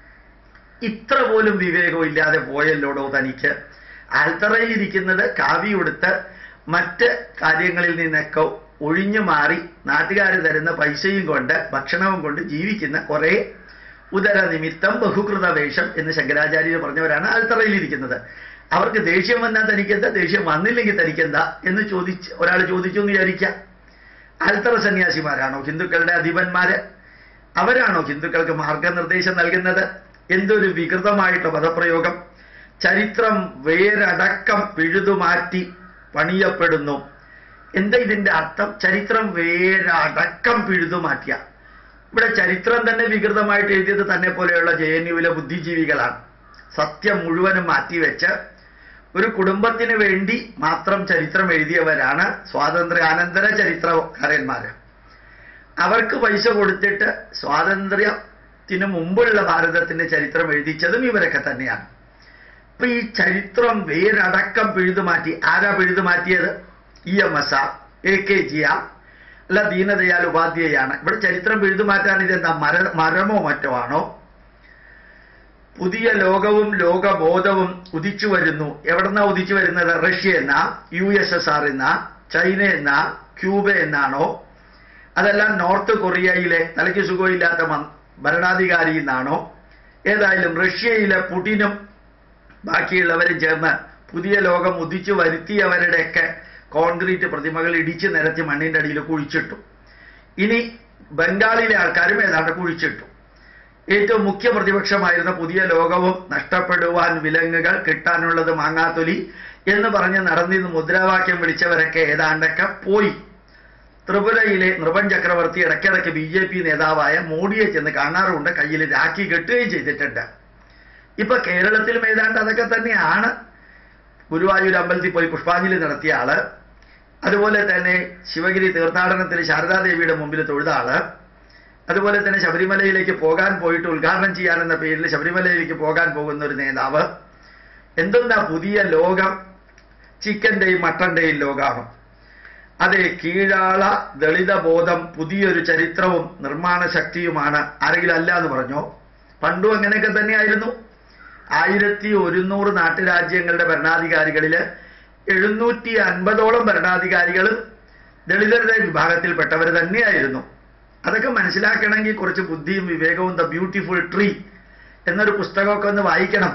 ഇത്ര പോലും വിവേകവും ഇല്ലാതെ പോയല്ലോടോ തനിക്ക് ആൽത്തറയിൽ ഇരിക്കുന്നത് കാവി ഉടുത്ത് മറ്റ് കാര്യങ്ങളിൽ നിന്നൊക്കെ ഒഴിഞ്ഞു മാറി നാട്ടുകാർ തരുന്ന പൈസയും കൊണ്ട് ഭക്ഷണവും കൊണ്ട് ജീവിക്കുന്ന കുറെ ഉദരനിമിത്തം ബഹുകൃത വേഷം എന്ന് ശങ്കരാചാര്യർ പറഞ്ഞവരാണ് ആൽത്തറയിൽ ഇരിക്കുന്നത് അവർക്ക് ദേഷ്യം വന്നാൽ തനിക്കെന്താ ദേഷ്യം വന്നില്ലെങ്കിൽ തനിക്കെന്താ എന്ന് ചോദിച്ച് ഒരാൾ ചോദിച്ചു എന്ന് വിചാരിക്കാം ആൽത്തറ സന്യാസിമാരാണോ ഹിന്ദുക്കളുടെ അധിപന്മാര് അവരാണോ ഹിന്ദുക്കൾക്ക് മാർഗനിർദ്ദേശം നൽകുന്നത് എന്തൊരു വികൃതമായിട്ടുള്ള പദപ്രയോഗം ചരിത്രം വേരടക്കം പിഴുതുമാറ്റി പണിയപ്പെടുന്നു എന്താ ഇതിന്റെ അർത്ഥം ചരിത്രം വേരടക്കം പിഴുതുമാറ്റിയ ഇവിടെ ചരിത്രം തന്നെ വികൃതമായിട്ട് എഴുതിയത് തന്നെ പോലെയുള്ള ജെ എൻ യുവിലെ ബുദ്ധിജീവികളാണ് സത്യം മുഴുവനും മാറ്റിവെച്ച് ഒരു കുടുംബത്തിന് വേണ്ടി മാത്രം ചരിത്രം എഴുതിയവരാണ് സ്വാതന്ത്ര്യാനന്തര ചരിത്രകാരന്മാര് അവർക്ക് പൈസ കൊടുത്തിട്ട് സ്വാതന്ത്ര്യത്തിന് മുമ്പുള്ള ഭാരതത്തിന്റെ ചരിത്രം എഴുതിച്ചതും ഇവരൊക്കെ തന്നെയാണ് അപ്പൊ ഈ ചരിത്രം വേരടക്കം പിഴുതുമാറ്റി ആരാ പിഴുതുമാറ്റിയത് ഇ എം എസ് ആ എ കെ ജിയ അല്ല ദീനദയാൽ ഉപാധ്യായാണ് ഇവിടെ ചരിത്രം പിഴുതുമാറ്റാൻ ഇതെന്താ മര മരമോ മറ്റോ ആണോ പുതിയ ലോകവും ലോകബോധവും ഉദിച്ചു വരുന്നു എവിടെന്നാ ഉദിച്ചു വരുന്നത് റഷ്യ എന്നാ യു എസ് എസ് ആർ എന്നാ ചൈന എന്നാ ക്യൂബ എന്നാണോ അതെല്ലാം നോർത്ത് കൊറിയയിലെ തലയ്ക്ക് സുഖമില്ലാത്ത മ- ഭരണാധികാരി എന്നാണോ ഏതായാലും റഷ്യയിലെ പുടിനും ബാക്കിയുള്ളവരും ചേർന്ന് പുതിയ ലോകം ഉദിച്ചു വരുത്തിയവരുടെയൊക്കെ കോൺക്രീറ്റ് പ്രതിമകൾ ഇടിച്ചു നിരത്തി മണ്ണിന്റെ അടിയിൽ കുഴിച്ചിട്ടു ഇനി ബംഗാളിലെ ആൾക്കാരും ഏതാണ്ട് കുഴിച്ചിട്ടു ഏറ്റവും മുഖ്യ പ്രതിപക്ഷമായിരുന്ന പുതിയ ലോകവും നഷ്ടപ്പെടുവാൻ വിലങ്ങുകൾ കിട്ടാനുള്ളത് മാങ്ങാത്തൊലി എന്ന് പറഞ്ഞ് നടന്നിന്ന് മുദ്രാവാക്യം വിളിച്ചവരൊക്കെ ഏതാണ്ടൊക്കെ പോയി ത്രിപുരയിലെ നൃപൻ ചക്രവർത്തി ഇടയ്ക്കിടയ്ക്ക് ബി ജെ പി നേതാവായ മോഡിയെ ചെന്ന് കാണാറുണ്ട് കയ്യിൽ രാഖി കെട്ടുകയും ചെയ്തിട്ടുണ്ട് ഇപ്പൊ കേരളത്തിലും ഏതാണ്ട് അതൊക്കെ തന്നെയാണ് ഗുരുവായൂർ അമ്പലത്തിൽ പോയി പുഷ്പാഞ്ജലി നടത്തിയ ആള് അതുപോലെ തന്നെ ശിവഗിരി തീർത്ഥാടനത്തിൽ ശാരദാദേവിയുടെ മുമ്പിൽ തൊഴുത ആള് അതുപോലെ തന്നെ ശബരിമലയിലേക്ക് പോകാൻ പോയിട്ട് ഉദ്ഘാടനം ചെയ്യാനെന്ന പേരിൽ ശബരിമലയിലേക്ക് പോകാൻ പോകുന്ന ഒരു നേതാവ് എന്തെന്നാ പുതിയ ലോകം ചിക്കന്റെയും മട്ടന്റെയും ലോകമാണ് അതെ കീഴാള ദളിത ബോധം പുതിയൊരു ചരിത്രവും നിർമ്മാണ ശക്തിയുമാണ് ആരെങ്കിലും അല്ല എന്ന് പറഞ്ഞോ പണ്ടും അങ്ങനെയൊക്കെ തന്നെയായിരുന്നു ആയിരത്തി ഒരുന്നൂറ് നാട്ടുരാജ്യങ്ങളുടെ ഭരണാധികാരികളില് എഴുന്നൂറ്റി അൻപതോളം ഭരണാധികാരികളും ദളിതരുടെ വിഭാഗത്തിൽപ്പെട്ടവർ തന്നെയായിരുന്നു അതൊക്കെ മനസ്സിലാക്കണമെങ്കിൽ കുറച്ച് ബുദ്ധിയും വിവേകവും ദ ബ്യൂട്ടിഫുൾ ട്രീ എന്നൊരു പുസ്തകമൊക്കെ ഒന്ന് വായിക്കണം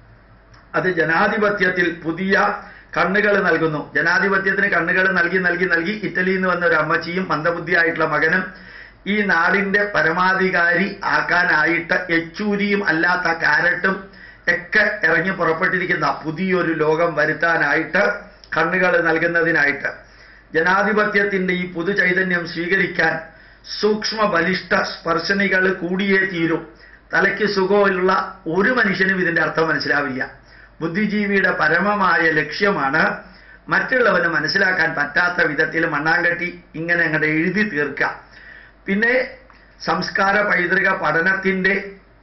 അത് ജനാധിപത്യത്തിൽ പുതിയ കണ്ണുകൾ നൽകുന്നു ജനാധിപത്യത്തിന് കണ്ണുകൾ നൽകി നൽകി നൽകി ഇറ്റലിയിൽ നിന്ന് വന്ന ഒരു അമ്മച്ചിയും മന്ദബുദ്ധിയായിട്ടുള്ള മകനും ഈ നാടിന്റെ പരമാധികാരി ആക്കാനായിട്ട് യെച്ചൂരിയും അല്ലാത്ത കാരറ്റും ഒക്കെ ഇറങ്ങി പുറപ്പെട്ടിരിക്കുന്ന പുതിയൊരു ലോകം വരുത്താനായിട്ട് കണ്ണുകൾ നൽകുന്നതിനായിട്ട് ജനാധിപത്യത്തിന്റെ ഈ പുതു ചൈതന്യം സ്വീകരിക്കാൻ സൂക്ഷ്മ ബലിഷ്ഠ സ്പർശനികൾ കൂടിയേ തീരൂ തലയ്ക്ക് സുഖമുള്ള ഒരു മനുഷ്യനും ഇതിന്റെ അർത്ഥം മനസ്സിലാവില്ല ബുദ്ധിജീവിയുടെ പരമമായ ലക്ഷ്യമാണ് മറ്റുള്ളവന് മനസ്സിലാക്കാൻ പറ്റാത്ത വിധത്തിൽ മണ്ണാങ്കട്ടി ഇങ്ങനെ അങ്ങോട്ട് എഴുതി തീർക്കുക പിന്നെ സംസ്കാര പൈതൃക പഠനത്തിന്റെ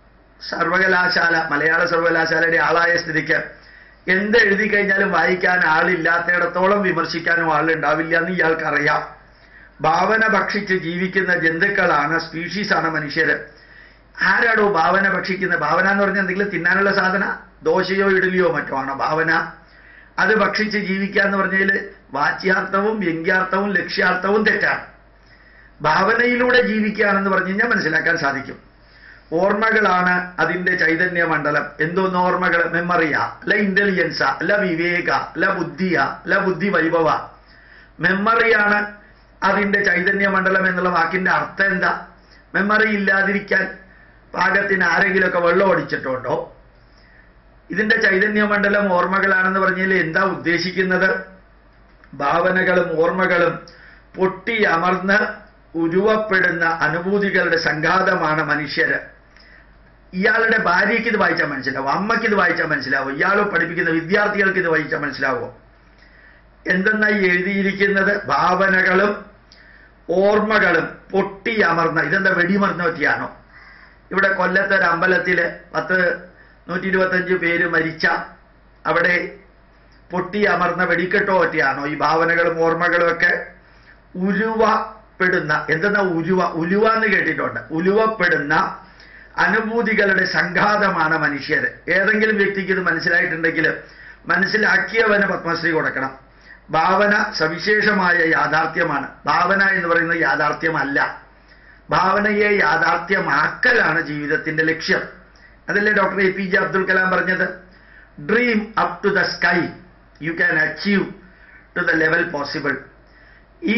സർവകലാശാല മലയാള സർവകലാശാലയുടെ ആളായ സ്ഥിതിക്ക് എന്ത് എഴുതി കഴിഞ്ഞാലും വായിക്കാൻ ആളില്ലാത്തയിടത്തോളം വിമർശിക്കാനും ആളുണ്ടാവില്ല എന്ന് ഇയാൾക്കറിയാം ഭാവന ഭക്ഷിച്ച് ജീവിക്കുന്ന ജന്തുക്കളാണ് സ്പീഷീസാണ് മനുഷ്യര് ആരാടോ ഭാവന ഭക്ഷിക്കുന്ന ഭാവന എന്ന് പറഞ്ഞാൽ എന്തെങ്കിലും തിന്നാനുള്ള സാധന ദോശയോ ഇഡലിയോ മറ്റോ ആണോ ഭാവന അത് ഭക്ഷിച്ച് ജീവിക്കുക എന്ന് പറഞ്ഞാൽ വാച്യാർത്ഥവും വ്യംഗ്യാർത്ഥവും ലക്ഷ്യാർത്ഥവും തെറ്റാണ് ഭാവനയിലൂടെ ജീവിക്കുകയാണെന്ന് പറഞ്ഞു കഴിഞ്ഞാൽ മനസ്സിലാക്കാൻ സാധിക്കും ഓർമ്മകളാണ് അതിന്റെ ചൈതന്യ മണ്ഡലം എന്തോന്ന് ഓർമ്മകൾ മെമ്മറിയാ അല്ല ഇന്റലിജൻസാ അല്ല വിവേക അല്ല ബുദ്ധിയാ അല്ല ബുദ്ധി വൈഭവ മെമ്മറിയാണ് അതിന്റെ ചൈതന്യ മണ്ഡലം എന്നുള്ള വാക്കിന്റെ അർത്ഥം എന്താ മെമ്മറി ഇല്ലാതിരിക്കാൻ പാകത്തിന് ആരെങ്കിലുമൊക്കെ വെള്ളം ഒടിച്ചിട്ടുണ്ടോ ഇതിന്റെ ചൈതന്യ മണ്ഡലം ഓർമ്മകളാണെന്ന് പറഞ്ഞാൽ എന്താ ഉദ്ദേശിക്കുന്നത് ഭാവനകളും ഓർമ്മകളും പൊട്ടി അമർന്ന് ഉരുവപ്പെടുന്ന അനുഭൂതികളുടെ സംഘാതമാണ് മനുഷ്യര് ഇയാളുടെ ഭാര്യയ്ക്ക് ഇത് വായിച്ചാൽ മനസ്സിലാവും അമ്മയ്ക്ക് ഇത് വായിച്ചാൽ മനസ്സിലാവും ഇയാളെ പഠിപ്പിക്കുന്ന വിദ്യാർത്ഥികൾക്ക് ഇത് വായിച്ചാൽ മനസ്സിലാവോ എന്തെന്നായി എഴുതിയിരിക്കുന്നത് ഭാവനകളും ഓർമ്മകളും പൊട്ടി അമർന്ന ഇതെന്താ വെടിമർന്ന പറ്റിയാണോ ഇവിടെ കൊല്ലത്തെ ഒരു അമ്പലത്തില് പത്ത് നൂറ്റി ഇരുപത്തഞ്ച് പേര് മരിച്ച അവിടെ പൊട്ടി അമർന്ന വെടിക്കെട്ടോ പറ്റിയാണോ ഈ ഭാവനകളും ഓർമ്മകളും ഒക്കെ ഉരുവപ്പെടുന്ന എന്തെന്നാ ഉരുവ ഉലുവ എന്ന് കേട്ടിട്ടുണ്ട് ഉലുവപ്പെടുന്ന അനുഭൂതികളുടെ സംഘാതമാണ് മനുഷ്യർ ഏതെങ്കിലും വ്യക്തിക്ക് ഇത് മനസ്സിലായിട്ടുണ്ടെങ്കിൽ മനസ്സിലാക്കിയവന് പത്മശ്രീ കൊടുക്കണം ഭാവന സവിശേഷമായ യാഥാർത്ഥ്യമാണ് ഭാവന എന്ന് പറയുന്നത് യാഥാർത്ഥ്യമല്ല ഭാവനയെ യാഥാർത്ഥ്യമാക്കലാണ് ജീവിതത്തിന്റെ ലക്ഷ്യം അതല്ലേ doctor A P J Abdul Kalam പറഞ്ഞത് dream up to the sky you can achieve to the level possible ഈ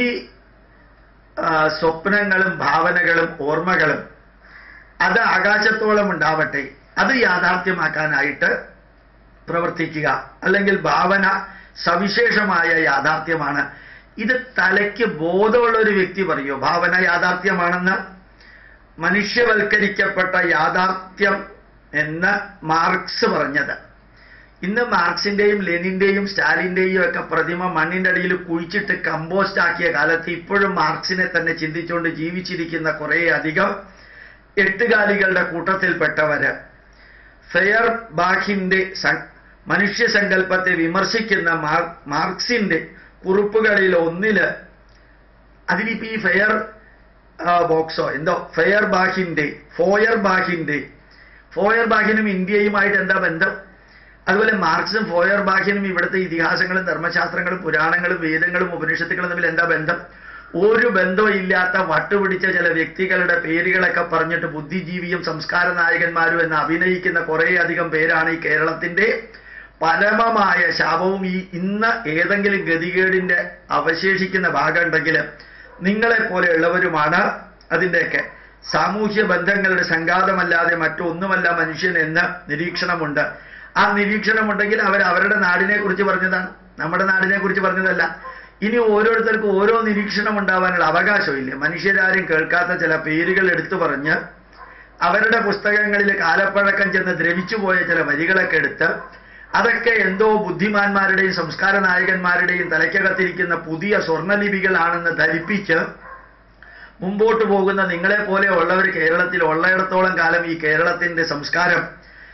ആ, സ്വപ്നങ്ങളും ഭാവനകളും ഓർമ്മകളും അത് ആകാശത്തോളം ഉണ്ടാവട്ടെ അത് യാഥാർത്ഥ്യമാക്കാനായിട്ട് പ്രവർത്തിക്കുക അല്ലെങ്കിൽ ഭാവന സവിശേഷമായ യാഥാർത്ഥ്യമാണ് ഇത് തലയ്ക്ക് ബോധമുള്ള ഒരു വ്യക്തി പറയോ ഭാവന യാഥാർത്ഥ്യമാണെന്ന് മനുഷ്യവൽക്കരിക്കപ്പെട്ട യാഥാർത്ഥ്യം എന്ന് മാർക്സ് പറഞ്ഞത് ഇന്ന് മാർക്സിന്റെയും ലെനിന്റെയും സ്റ്റാലിന്റെയും ഒക്കെ പ്രതിമ മണ്ണിന്റെ അടിയിൽ കുഴിച്ചിട്ട് കമ്പോസ്റ്റ് ആക്കിയ കാലത്ത് ഇപ്പോഴും മാർക്സിനെ തന്നെ ചിന്തിച്ചുകൊണ്ട് ജീവിച്ചിരിക്കുന്ന കുറേ അധികം എട്ടുകാലികളുടെ കൂട്ടത്തിൽപ്പെട്ടവര് ഫെയർ ബാഖിന്റെ സ- മനുഷ്യസങ്കല്പത്തെ വിമർശിക്കുന്ന മാർ- മാർക്സിന്റെ കുറിപ്പുകളിൽ ഒന്നില് അതിലിപ്പോ ഈ ഫെയർ ആ, ബോക്സോ എന്തോ ഫെയർ ബാഹിന്റെ ഫോയർ ബാഹിന്റെ ഫോയർ ബാഹിനും ഇന്ത്യയുമായിട്ട് എന്താ ബന്ധം അതുപോലെ മാർക്സും ഫോയർ ബാഹിനും ഇവിടുത്തെ ഇതിഹാസങ്ങളും ധർമ്മശാസ്ത്രങ്ങളും പുരാണങ്ങളും വേദങ്ങളും ഉപനിഷത്തുകളും തമ്മിൽ എന്താ ബന്ധം ഒരു ബന്ധവും ഇല്ലാത്ത വട്ടുപിടിച്ച ചില വ്യക്തികളുടെ പേരുകളൊക്കെ പറഞ്ഞിട്ട് ബുദ്ധിജീവിയും സംസ്കാര നായകന്മാരും എന്ന് അഭിനയിക്കുന്ന കുറേ അധികം പേരാണ് ഈ കേരളത്തിന്റെ പരമമായ ശാപവും ഈ ഇന്ന് ഏതെങ്കിലും ഗതികേടിന്റെ അവശേഷിക്കുന്ന ഭാഗം ഉണ്ടെങ്കിൽ നിങ്ങളെ പോലെയുള്ളവരുമാണ് അതിൻ്റെയൊക്കെ സാമൂഹ്യ ബന്ധങ്ങളുടെ സംഘാതമല്ലാതെ മറ്റൊന്നുമല്ല മനുഷ്യൻ എന്ന് നിരീക്ഷണമുണ്ട് ആ നിരീക്ഷണമുണ്ടെങ്കിൽ അവർ അവരുടെ നാടിനെ കുറിച്ച് പറഞ്ഞതാണ് നമ്മുടെ നാടിനെ കുറിച്ച് പറഞ്ഞതല്ല ഇനി ഓരോരുത്തർക്കും ഓരോ നിരീക്ഷണം ഉണ്ടാവാനുള്ള അവകാശമില്ല മനുഷ്യരാരും കേൾക്കാത്ത ചില പേരുകൾ എടുത്തു പറഞ്ഞ് അവരുടെ പുസ്തകങ്ങളിൽ കാലപ്പഴക്കം ചെന്ന് ദ്രവിച്ചുപോയ ചില വരികളൊക്കെ എടുത്ത് അതൊക്കെ എന്തോ ബുദ്ധിമാന്മാരുടെയും സംസ്കാര നായകന്മാരുടെയും തലയ്ക്കകത്തിരിക്കുന്ന പുതിയ സ്വർണ്ണലിപികളാണെന്ന് ധരിപ്പിച്ച് മുമ്പോട്ട് പോകുന്ന നിങ്ങളെ പോലെ ഉള്ളവർ കേരളത്തിൽ ഉള്ളയിടത്തോളം കാലം ഈ കേരളത്തിന്റെ സംസ്കാരം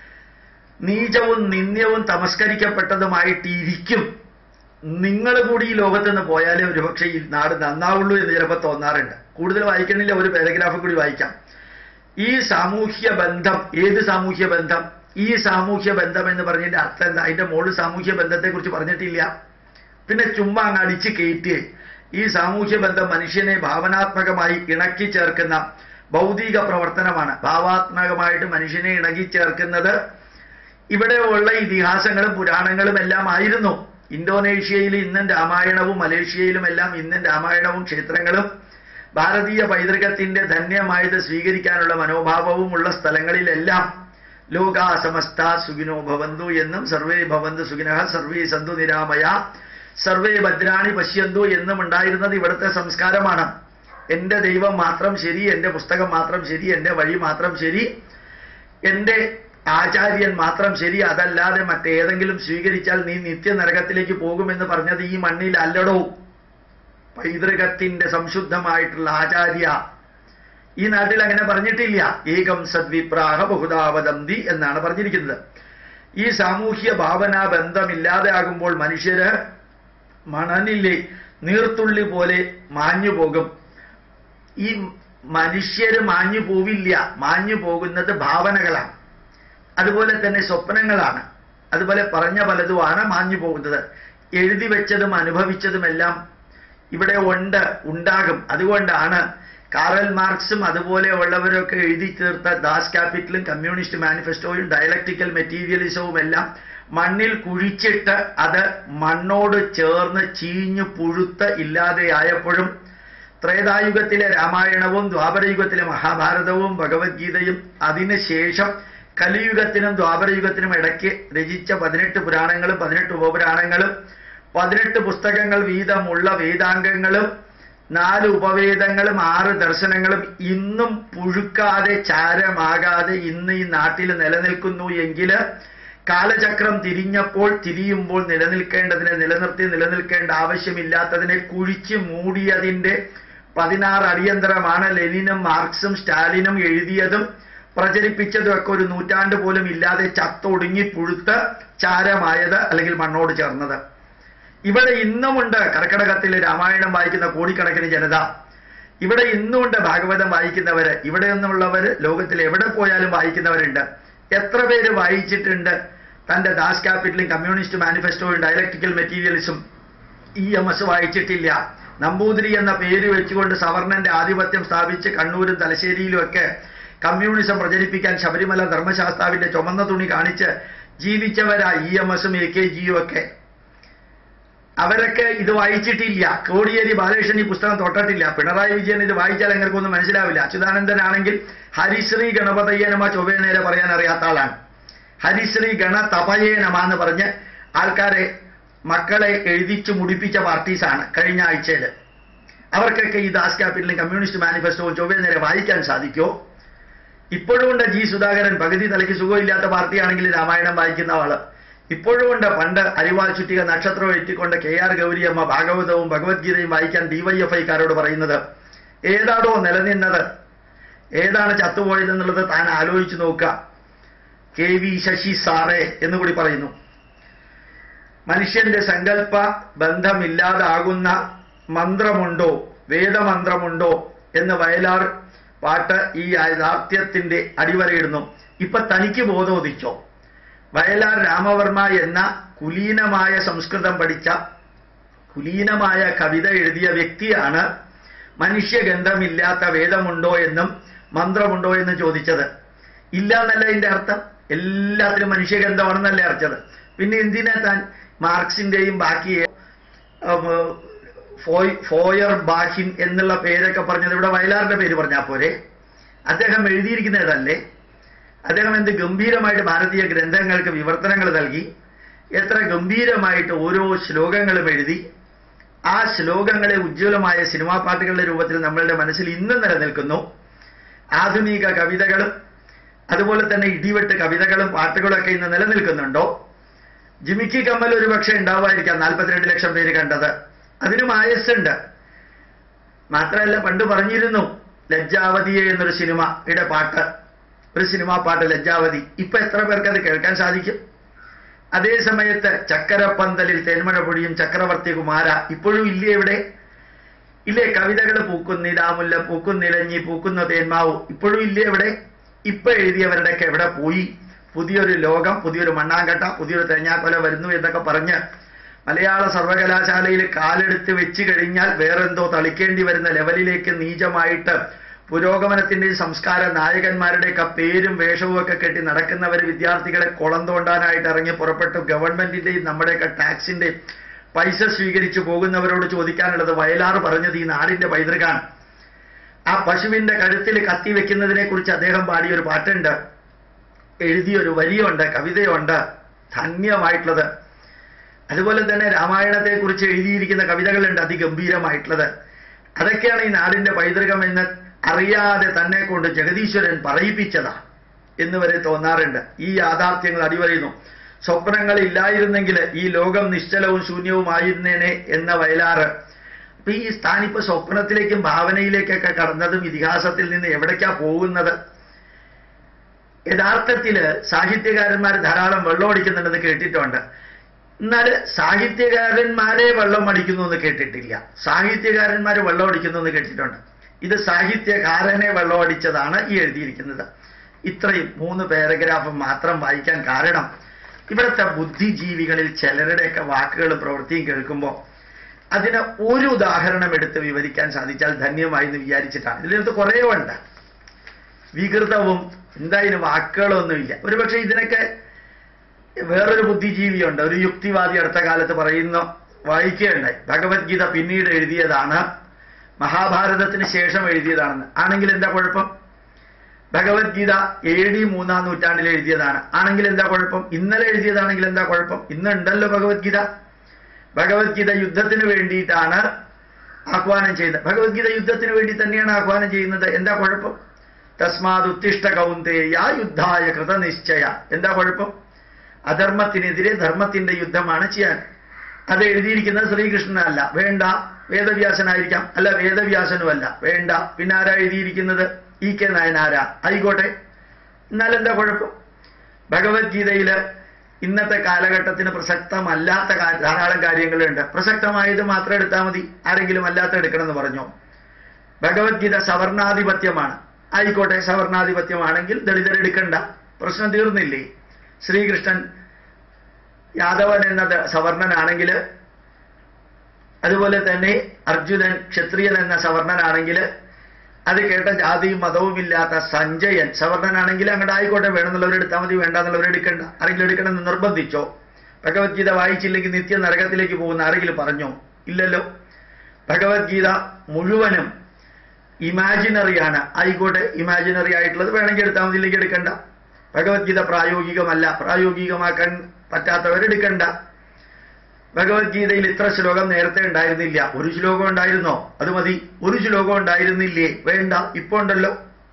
നീചവും നിന്ദ്യവും തമസ്കരിക്കപ്പെട്ടതുമായിട്ടിരിക്കും നിങ്ങൾ കൂടി ഈ ലോകത്ത് നിന്ന് പോയാലേ ഒരുപക്ഷെ ഈ നാട് നന്നാവുള്ളൂ എന്ന് ചിലപ്പോൾ തോന്നാറുണ്ട് കൂടുതൽ വായിക്കണില്ല ഒരു പാരഗ്രാഫ് കൂടി വായിക്കാം ഈ സാമൂഹ്യ ബന്ധം ഏത് സാമൂഹ്യ ബന്ധം ഈ സാമൂഹ്യ ബന്ധം എന്ന് പറഞ്ഞതിന്റെ അർത്ഥം എന്താ അതിന്റെ മുകളിൽ സാമൂഹ്യ ബന്ധത്തെ കുറിച്ച് പറഞ്ഞിട്ടില്ല പിന്നെ ചുമ്മാ അങ്ങ് അടിച്ച് കയറ്റി ഈ സാമൂഹ്യ ബന്ധം മനുഷ്യനെ ഭാവനാത്മകമായി ഇണക്കി ചേർക്കുന്ന ഭൗതിക പ്രവർത്തനമാണ് ഭാവാത്മകമായിട്ട് മനുഷ്യനെ ഇണക്കി ചേർക്കുന്നത് ഇവിടെയുള്ള ഇതിഹാസങ്ങളും പുരാണങ്ങളും എല്ലാം ആയിരുന്നു ഇന്തോനേഷ്യയിൽ ഇന്നും രാമായണവും മലേഷ്യയിലും എല്ലാം ഇന്നും രാമായണവും ക്ഷേത്രങ്ങളും ഭാരതീയ പൈതൃകത്തിന്റെ ധന്യമായത് സ്വീകരിക്കാനുള്ള മനോഭാവവും ഉള്ള സ്ഥലങ്ങളിലെല്ലാം ലോകാ സമസ്ത സുഖിനോ ഭവന്തു എന്നും സർവേ ഭവന്തു സുഖിനഃ സർവേ സന്തു നിരാമയ സർവേ ഭദ്രാണി പശ്യന്തു എന്നും ഉണ്ടായിരുന്നത് ഇവിടുത്തെ സംസ്കാരമാണ് എൻ്റെ ദൈവം മാത്രം ശരി എൻ്റെ പുസ്തകം മാത്രം ശരി എൻ്റെ വഴി മാത്രം ശരി എൻ്റെ ആചാര്യൻ മാത്രം ശരി അതല്ലാതെ മറ്റേതെങ്കിലും സ്വീകരിച്ചാൽ നീ നിത്യനരകത്തിലേക്ക് പോകുമെന്ന് പറഞ്ഞത് ഈ മണ്ണിൽ അല്ലടോ പൈതൃകത്തിന്റെ സംശുദ്ധമായിട്ടുള്ള ആചാര്യ ഈ നാട്ടിൽ അങ്ങനെ പറഞ്ഞിട്ടില്ല ഏകം സദ്വിപ്രാഹ ബഹുതാവദന്തി എന്നാണ് പറഞ്ഞിരിക്കുന്നത് ഈ സാമൂഹ്യ ഭാവനാ ബന്ധമില്ലാതെ ആകുമ്പോൾ മനുഷ്യര് മണലിലെ നീർത്തുള്ളി പോലെ മാഞ്ഞു പോകും ഈ മനുഷ്യര് മാഞ്ഞു പോവില്ല മാഞ്ഞു പോകുന്നത് ഭാവനകളാണ് അതുപോലെ തന്നെ സ്വപ്നങ്ങളാണ് അതുപോലെ പറഞ്ഞ പലതുമാണ് മാഞ്ഞു പോകുന്നത് എഴുതി വെച്ചതും അനുഭവിച്ചതുമെല്ലാം ഇവിടെ ഉണ്ട് ഉണ്ടാകും അതുകൊണ്ടാണ് കാറൽ മാർക്സും അതുപോലെയുള്ളവരൊക്കെ എഴുതി തീർത്ത ദാസ് ക്യാപിറ്റലും കമ്മ്യൂണിസ്റ്റ് മാനിഫെസ്റ്റോയും ഡയലക്ടിക്കൽ മെറ്റീരിയലിസവും എല്ലാം മണ്ണിൽ കുഴിച്ചിട്ട് അത് മണ്ണോട് ചേർന്ന് ചീഞ്ഞു പുഴുത്ത് ഇല്ലാതെയായപ്പോഴും ത്രേതായുഗത്തിലെ രാമായണവും ദ്വാപരയുഗത്തിലെ മഹാഭാരതവും ഭഗവത്ഗീതയും അതിനുശേഷം കലിയുഗത്തിനും ദ്വാപരയുഗത്തിനും ഇടയ്ക്ക് രചിച്ച പതിനെട്ട് പുരാണങ്ങളും പതിനെട്ട് ഉപപുരാണങ്ങളും പതിനെട്ട് പുസ്തകങ്ങൾ വീതമുള്ള വേദാംഗങ്ങളും നാല് ഉപവേദങ്ങളും ആറ് ദർശനങ്ങളും ഇന്നും പുഴുക്കാതെ ചാരമാകാതെ ഇന്ന് ഈ നാട്ടിൽ നിലനിൽക്കുന്നു എങ്കിൽ കാലചക്രം തിരിഞ്ഞപ്പോൾ തിരിയുമ്പോൾ നിലനിൽക്കേണ്ടതിനെ നിലനിർത്തി നിലനിൽക്കേണ്ട ആവശ്യമില്ലാത്തതിനെ കുഴിച്ച് മൂടിയതിന്റെ പതിനാറ് അടിയന്തരമാണ് ലെനിനും മാർക്സും സ്റ്റാലിനും എഴുതിയതും പ്രചരിപ്പിച്ചതും ഒക്കെ ഒരു നൂറ്റാണ്ട് പോലും ഇല്ലാതെ ചത്തൊടുങ്ങി പുഴുത്ത് ചാരമായത് അല്ലെങ്കിൽ മണ്ണോട് ചേർന്നത് ഇവിടെ ഇന്നുമുണ്ട് കർക്കിടകത്തിൽ രാമായണം വായിക്കുന്ന കോടിക്കണക്കിന് ജനത ഇവിടെ ഇന്നുമുണ്ട് ഭാഗവതം വായിക്കുന്നവര് ഇവിടെ നിന്നുള്ളവര് ലോകത്തിൽ എവിടെ പോയാലും വായിക്കുന്നവരുണ്ട് എത്ര പേര് വായിച്ചിട്ടുണ്ട് തന്റെ ദാസ് ക്യാപിറ്റലും കമ്മ്യൂണിസ്റ്റ് മാനിഫെസ്റ്റോയും ഡയലക്ടിക്കൽ മെറ്റീരിയൽസും ഇ എം എസ് വായിച്ചിട്ടില്ല നമ്പൂതിരി എന്ന പേര് വെച്ചുകൊണ്ട് സവർണന്റെ ആധിപത്യം സ്ഥാപിച്ച് കണ്ണൂരും തലശ്ശേരിയിലും ഒക്കെ കമ്മ്യൂണിസം പ്രചരിപ്പിക്കാൻ ശബരിമല ധർമ്മശാസ്താവിന്റെ ചുമന്ന തുണി കാണിച്ച് ജീവിച്ചവരാ ഇ എം എസും എ കെ ജിയും ഒക്കെ അവരൊക്കെ ഇത് വായിച്ചിട്ടില്ല കോടിയേരി ബാലകൃഷ്ണൻ ഈ പുസ്തകം തൊട്ടിട്ടില്ല പിണറായി വിജയൻ ഇത് വായിച്ചാൽ എങ്ങനെയൊന്നും മനസ്സിലാവില്ല അച്യുതാനന്ദനാണെങ്കിൽ ഹരിശ്രീ ഗണപതയ്യ നമ ചൊവ്വേ നേരെ പറയാൻ അറിയാത്ത ആളാണ് ഹരിശ്രീ ഗണ തപയേ നമ എന്ന് പറഞ്ഞ് ആൾക്കാരെ മക്കളെ എഴുതിച്ചു മുടിപ്പിച്ച പാർട്ടീസാണ് കഴിഞ്ഞ ആഴ്ചയിൽ അവർക്കൊക്കെ ഈ ദാസ് ക്യാപിറ്റലും കമ്മ്യൂണിസ്റ്റ് മാനിഫെസ്റ്റോവും ചൊവ്വേ നേരെ വായിക്കാൻ സാധിക്കുമോ ഇപ്പോഴും ഉണ്ട് ജി സുധാകരൻ പകുതി തലയ്ക്ക് സുഖമില്ലാത്ത പാർട്ടിയാണെങ്കിൽ രാമായണം വായിക്കുന്ന ആള് ഇപ്പോഴും ഉണ്ട് പണ്ട് അരിവാൾ ചുറ്റിക നക്ഷത്രം എത്തിക്കൊണ്ട് കെ ആർ ഗൗരിയമ്മ ഭാഗവതവും ഭഗവത്ഗീതയും വായിക്കാൻ ഡിവൈഎഫ്ഐക്കാരോട് പറയുന്നത് ഏതാണോ നിലനിന്നത് ഏതാണ് ചത്തുപോയതെന്നുള്ളത് താൻ ആലോചിച്ച് നോക്കുക കെ വി ശശി സാറേ എന്നുകൂടി പറയുന്നു മനുഷ്യന്റെ സങ്കല്പ ബന്ധമില്ലാതാകുന്ന മന്ത്രമുണ്ടോ വേദമന്ത്രമുണ്ടോ എന്ന് വയലാർ പാട്ട് ഈ യാഥാർത്ഥ്യത്തിന്റെ അടിവരയിടുന്നു ഇപ്പൊ തനിക്ക് ബോധോദിച്ചോ വയലാർ രാമവർമ്മ എന്ന കുലീനമായ സംസ്കൃതം പഠിച്ച കുലീനമായ കവിത എഴുതിയ വ്യക്തിയാണ് മനുഷ്യഗന്ധമില്ലാത്ത വേദമുണ്ടോ എന്നും മന്ത്രമുണ്ടോ എന്ന് ചോദിച്ചത് ഇല്ല എന്നല്ല ഇതിന്റെ അർത്ഥം എല്ലാത്തിനും മനുഷ്യഗന്ധമാണെന്നല്ലേ അർത്ഥത് പിന്നെ എന്തിനാ താൻ മാർക്സിന്റെയും ബാക്കി ഫോയർ ബാഹിൻ എന്നുള്ള പേരൊക്കെ പറഞ്ഞത് ഇവിടെ വയലാറിന്റെ പേര് പറഞ്ഞാൽ പോരെ അദ്ദേഹം എഴുതിയിരിക്കുന്നതല്ലേ അദ്ദേഹം എന്ത് ഗംഭീരമായിട്ട് ഭാരതീയ ഗ്രന്ഥങ്ങൾക്ക് വിവർത്തനങ്ങൾ നൽകി എത്ര ഗംഭീരമായിട്ട് ഓരോ ശ്ലോകങ്ങളും എഴുതി ആ ശ്ലോകങ്ങളെ ഉജ്ജ്വലമായ സിനിമാ പാട്ടുകളുടെ രൂപത്തിൽ നമ്മളുടെ മനസ്സിൽ ഇന്നും നിലനിൽക്കുന്നു ആധുനിക കവിതകളും അതുപോലെ തന്നെ ഇടിവെട്ട് കവിതകളും പാട്ടുകളും ഒക്കെ ഇന്ന് നിലനിൽക്കുന്നുണ്ടോ ജിമിക്കി കമ്മൽ ഒരു പക്ഷേ ഉണ്ടാവുമായിരിക്കാം നാൽപ്പത്തിരണ്ട് ലക്ഷം പേര് കണ്ടത് അതിനും ആയസ്സുണ്ട് മാത്രമല്ല പണ്ട് പറഞ്ഞിരുന്നു ലജ്ജാവതിയെ എന്നൊരു സിനിമയുടെ പാട്ട് ഒരു സിനിമാ പാട്ട് ലജ്ജാവതി ഇപ്പൊ എത്ര പേർക്ക് അത് കേൾക്കാൻ സാധിക്കും അതേ സമയത്ത് ചക്കരപ്പന്തലിൽ തേന്മഴ പൊഴിയും ചക്രവർത്തി കുമാര ഇപ്പോഴും ഇല്ലേ ഇവിടെ ഇല്ലേ കവിതകൾ പൂക്കുന്നിതാമുല്ല പൂക്കുന്നിലഞ്ഞി പൂക്കുന്ന തേന്മാവു ഇപ്പോഴും ഇല്ലേ ഇവിടെ ഇപ്പൊ എഴുതിയവരുടെയൊക്കെ എവിടെ പോയി പുതിയൊരു ലോകം പുതിയൊരു മണ്ണാങ്കട്ട പുതിയൊരു തേഞ്ഞാക്കൊല വരുന്നു എന്നൊക്കെ പറഞ്ഞ് മലയാള സർവകലാശാലയിൽ കാലെടുത്ത് വെച്ച് കഴിഞ്ഞാൽ വേറെന്തോ തളിക്കേണ്ടി വരുന്ന ലെവലിലേക്ക് നീചമായിട്ട് പുരോഗമനത്തിന്റെയും സംസ്കാര നായകന്മാരുടെയൊക്കെ പേരും വേഷവും ഒക്കെ കെട്ടി നടക്കുന്നവർ വിദ്യാർത്ഥികളെ കുളം തോണ്ടാനായിട്ട് ഇറങ്ങി പുറപ്പെട്ടു ഗവൺമെന്റിന്റെയും നമ്മുടെയൊക്കെ ടാക്സിന്റെയും പൈസ സ്വീകരിച്ചു പോകുന്നവരോട് ചോദിക്കാനുള്ളത് വയലാറ് പറഞ്ഞത് ഈ നാടിന്റെ പൈതൃകാണ് ആ പശുവിന്റെ കഴുത്തിൽ കത്തി വെക്കുന്നതിനെ കുറിച്ച് അദ്ദേഹം പാടിയൊരു പാട്ടുണ്ട് എഴുതിയൊരു വരിയുണ്ട് കവിതയുണ്ട് ധന്യമായിട്ടുള്ളത് അതുപോലെ തന്നെ രാമായണത്തെ കുറിച്ച് എഴുതിയിരിക്കുന്ന കവിതകളുണ്ട് അതിഗംഭീരമായിട്ടുള്ളത് അതൊക്കെയാണ് ഈ നാടിന്റെ പൈതൃകം എന്ന് അറിയാതെ തന്നെ കൊണ്ട് ജഗദീശ്വരൻ പറയിപ്പിച്ചതാ എന്ന് വരെ തോന്നാറുണ്ട് ഈ യാഥാർത്ഥ്യങ്ങൾ അടിവരയുന്നു സ്വപ്നങ്ങൾ ഇല്ലായിരുന്നെങ്കിൽ ഈ ലോകം നിശ്ചലവും ശൂന്യവുമായിരുന്നേനെ എന്ന വയലാറ് അപ്പൊ ഈ സ്ഥാനിപ്പോ സ്വപ്നത്തിലേക്കും ഭാവനയിലേക്കൊക്കെ കടന്നതും ഇതിഹാസത്തിൽ നിന്ന് എവിടേക്കാ പോകുന്നത് യഥാർത്ഥത്തില് സാഹിത്യകാരന്മാർ ധാരാളം വെള്ളം അടിക്കുന്നുണ്ടെന്ന് കേട്ടിട്ടുണ്ട് എന്നാൽ സാഹിത്യകാരന്മാരെ വെള്ളം അടിക്കുന്നു എന്ന് കേട്ടിട്ടില്ല സാഹിത്യകാരന്മാർ വെള്ളം അടിക്കുന്നു എന്ന് കേട്ടിട്ടുണ്ട് ഇത് സാഹിത്യകാരനെ വെള്ളം അടിച്ചതാണ് ഈ എഴുതിയിരിക്കുന്നത് ഇത്രയും മൂന്ന് പാരഗ്രാഫ് മാത്രം വായിക്കാൻ കാരണം ഇവിടുത്തെ ബുദ്ധിജീവികളിൽ ചിലരുടെയൊക്കെ വാക്കുകളും പ്രവൃത്തിയും കേൾക്കുമ്പോൾ അതിന് ഒരു ഉദാഹരണം എടുത്ത് വിവരിക്കാൻ സാധിച്ചാൽ ധന്യമായി എന്ന് വിചാരിച്ചിട്ടാണ് ഇതിനകത്ത് കുറേ ഉണ്ട് വികൃതവും എന്തായാലും വാക്കുകളൊന്നുമില്ല ഒരുപക്ഷെ ഇതിനൊക്കെ വേറൊരു ബുദ്ധിജീവിയുണ്ട് ഒരു യുക്തിവാദി അടുത്ത കാലത്ത് പറയുന്ന വായിക്കുകയുണ്ടായി ഭഗവത്ഗീത പിന്നീട് എഴുതിയതാണ് മഹാഭാരതത്തിന് ശേഷം എഴുതിയതാണെന്ന് ആണെങ്കിൽ എന്താ കുഴപ്പം ഭഗവത്ഗീത എ ഡി മൂന്നാം നൂറ്റാണ്ടിൽ എഴുതിയതാണ് ആണെങ്കിൽ എന്താ കുഴപ്പം ഇന്നലെ എഴുതിയതാണെങ്കിൽ എന്താ കുഴപ്പം ഇന്നുണ്ടല്ലോ ഭഗവത്ഗീത ഭഗവത്ഗീത യുദ്ധത്തിന് വേണ്ടിയിട്ടാണ് ആഹ്വാനം ചെയ്യുന്നത് ഭഗവത്ഗീത യുദ്ധത്തിന് വേണ്ടി തന്നെയാണ് ആഹ്വാനം ചെയ്യുന്നത് എന്താ കുഴപ്പം തസ്മാത് ഉത്തിഷ്ട കൗന്തേയ യുദ്ധായ കൃതനിശ്ചയ എന്താ കുഴപ്പം അധർമ്മത്തിനെതിരെ ധർമ്മത്തിന്റെ യുദ്ധമാണ് ചെയ്യാൻ അത് എഴുതിയിരിക്കുന്നത് ശ്രീകൃഷ്ണനല്ല വേണ്ട വേദവ്യാസനായിരിക്കാം അല്ല വേദവ്യാസനുമല്ല വേണ്ട പിന്നെ ആരാ എഴുതിയിരിക്കുന്നത് ഇ കെ നായനാരാ ആയിക്കോട്ടെ എന്നാലെന്താ കുഴപ്പം ഭഗവത്ഗീതയില് ഇന്നത്തെ കാലഘട്ടത്തിന് പ്രസക്തമല്ലാത്ത കാ- ധാരാളം കാര്യങ്ങളുണ്ട് പ്രസക്തമായത് മാത്രം എടുത്താൽ മതി ആരെങ്കിലും അല്ലാത്ത എടുക്കണമെന്ന് പറഞ്ഞോ ഭഗവത്ഗീത സവർണാധിപത്യമാണ് ആയിക്കോട്ടെ സവർണാധിപത്യമാണെങ്കിൽ ദളിതരെടുക്കണ്ട പ്രശ്നം തീർന്നില്ലേ ശ്രീകൃഷ്ണൻ യാദവൻ എന്നത് സവർണനാണെങ്കിൽ അതുപോലെ തന്നെ അർജുനൻ ക്ഷത്രിയൻ എന്ന സവർണനാണെങ്കിൽ അത് കേട്ട ജാതിയും മതവും ഇല്ലാത്ത സഞ്ജയൻ സവർണനാണെങ്കിൽ അങ്ങോട്ട് ആയിക്കോട്ടെ വേണമെന്നുള്ളവർ എടുത്താൽ മതി വേണ്ട എന്നുള്ളവർ എടുക്കണ്ട ആരെങ്കിലും എടുക്കണമെന്ന് നിർബന്ധിച്ചോ ഭഗവത്ഗീത വായിച്ചില്ലെങ്കിൽ നിത്യ നരകത്തിലേക്ക് പോകുന്ന ആരെങ്കിലും പറഞ്ഞോ ഇല്ലല്ലോ ഭഗവത്ഗീത മുഴുവനും ഇമാജിനറിയാണ് ആയിക്കോട്ടെ ഇമാജിനറി ആയിട്ടുള്ളത് വേണമെങ്കിൽ എടുത്താൽ മതി ഇല്ലെങ്കിൽ എടുക്കണ്ട ഭഗവത്ഗീത പ്രായോഗികമല്ല പ്രായോഗികമാക്കാൻ പറ്റാത്തവരെടുക്കണ്ട ഭഗവത്ഗീതയിൽ ഇത്ര ശ്ലോകം നേരത്തെ ഉണ്ടായിരുന്നില്ല ഒരു ശ്ലോകം ഉണ്ടായിരുന്നോ അത് മതി ഒരു ശ്ലോകം ഉണ്ടായിരുന്നില്ലേ വേണ്ട ഇപ്പൊ ഉണ്ടല്ലോ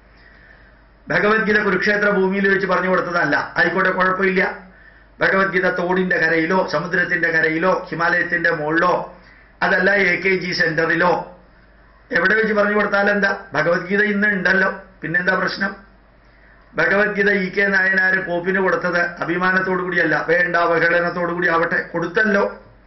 ഭഗവത്ഗീത കുരുക്ഷേത്ര ഭൂമിയിൽ വെച്ച് പറഞ്ഞു കൊടുത്തതല്ല ആയിക്കോട്ടെ കുഴപ്പമില്ല ഭഗവത്ഗീത തോടിന്റെ കരയിലോ സമുദ്രത്തിന്റെ കരയിലോ ഹിമാലയത്തിന്റെ മുകളിലോ അതല്ല എ കെ ജി സെന്ററിലോ എവിടെ വെച്ച് പറഞ്ഞു കൊടുത്താൽ എന്താ ഭഗവത്ഗീത ഇന്ന് ഉണ്ടല്ലോ പിന്നെന്താ പ്രശ്നം ഭഗവത്ഗീത ഇ കെ നായനാര് പോപ്പിന് കൊടുത്തത് അഭിമാനത്തോടു കൂടിയല്ല വേണ്ട അവഹേളനത്തോടു കൂടി ആവട്ടെ കൊടുത്തല്ലോ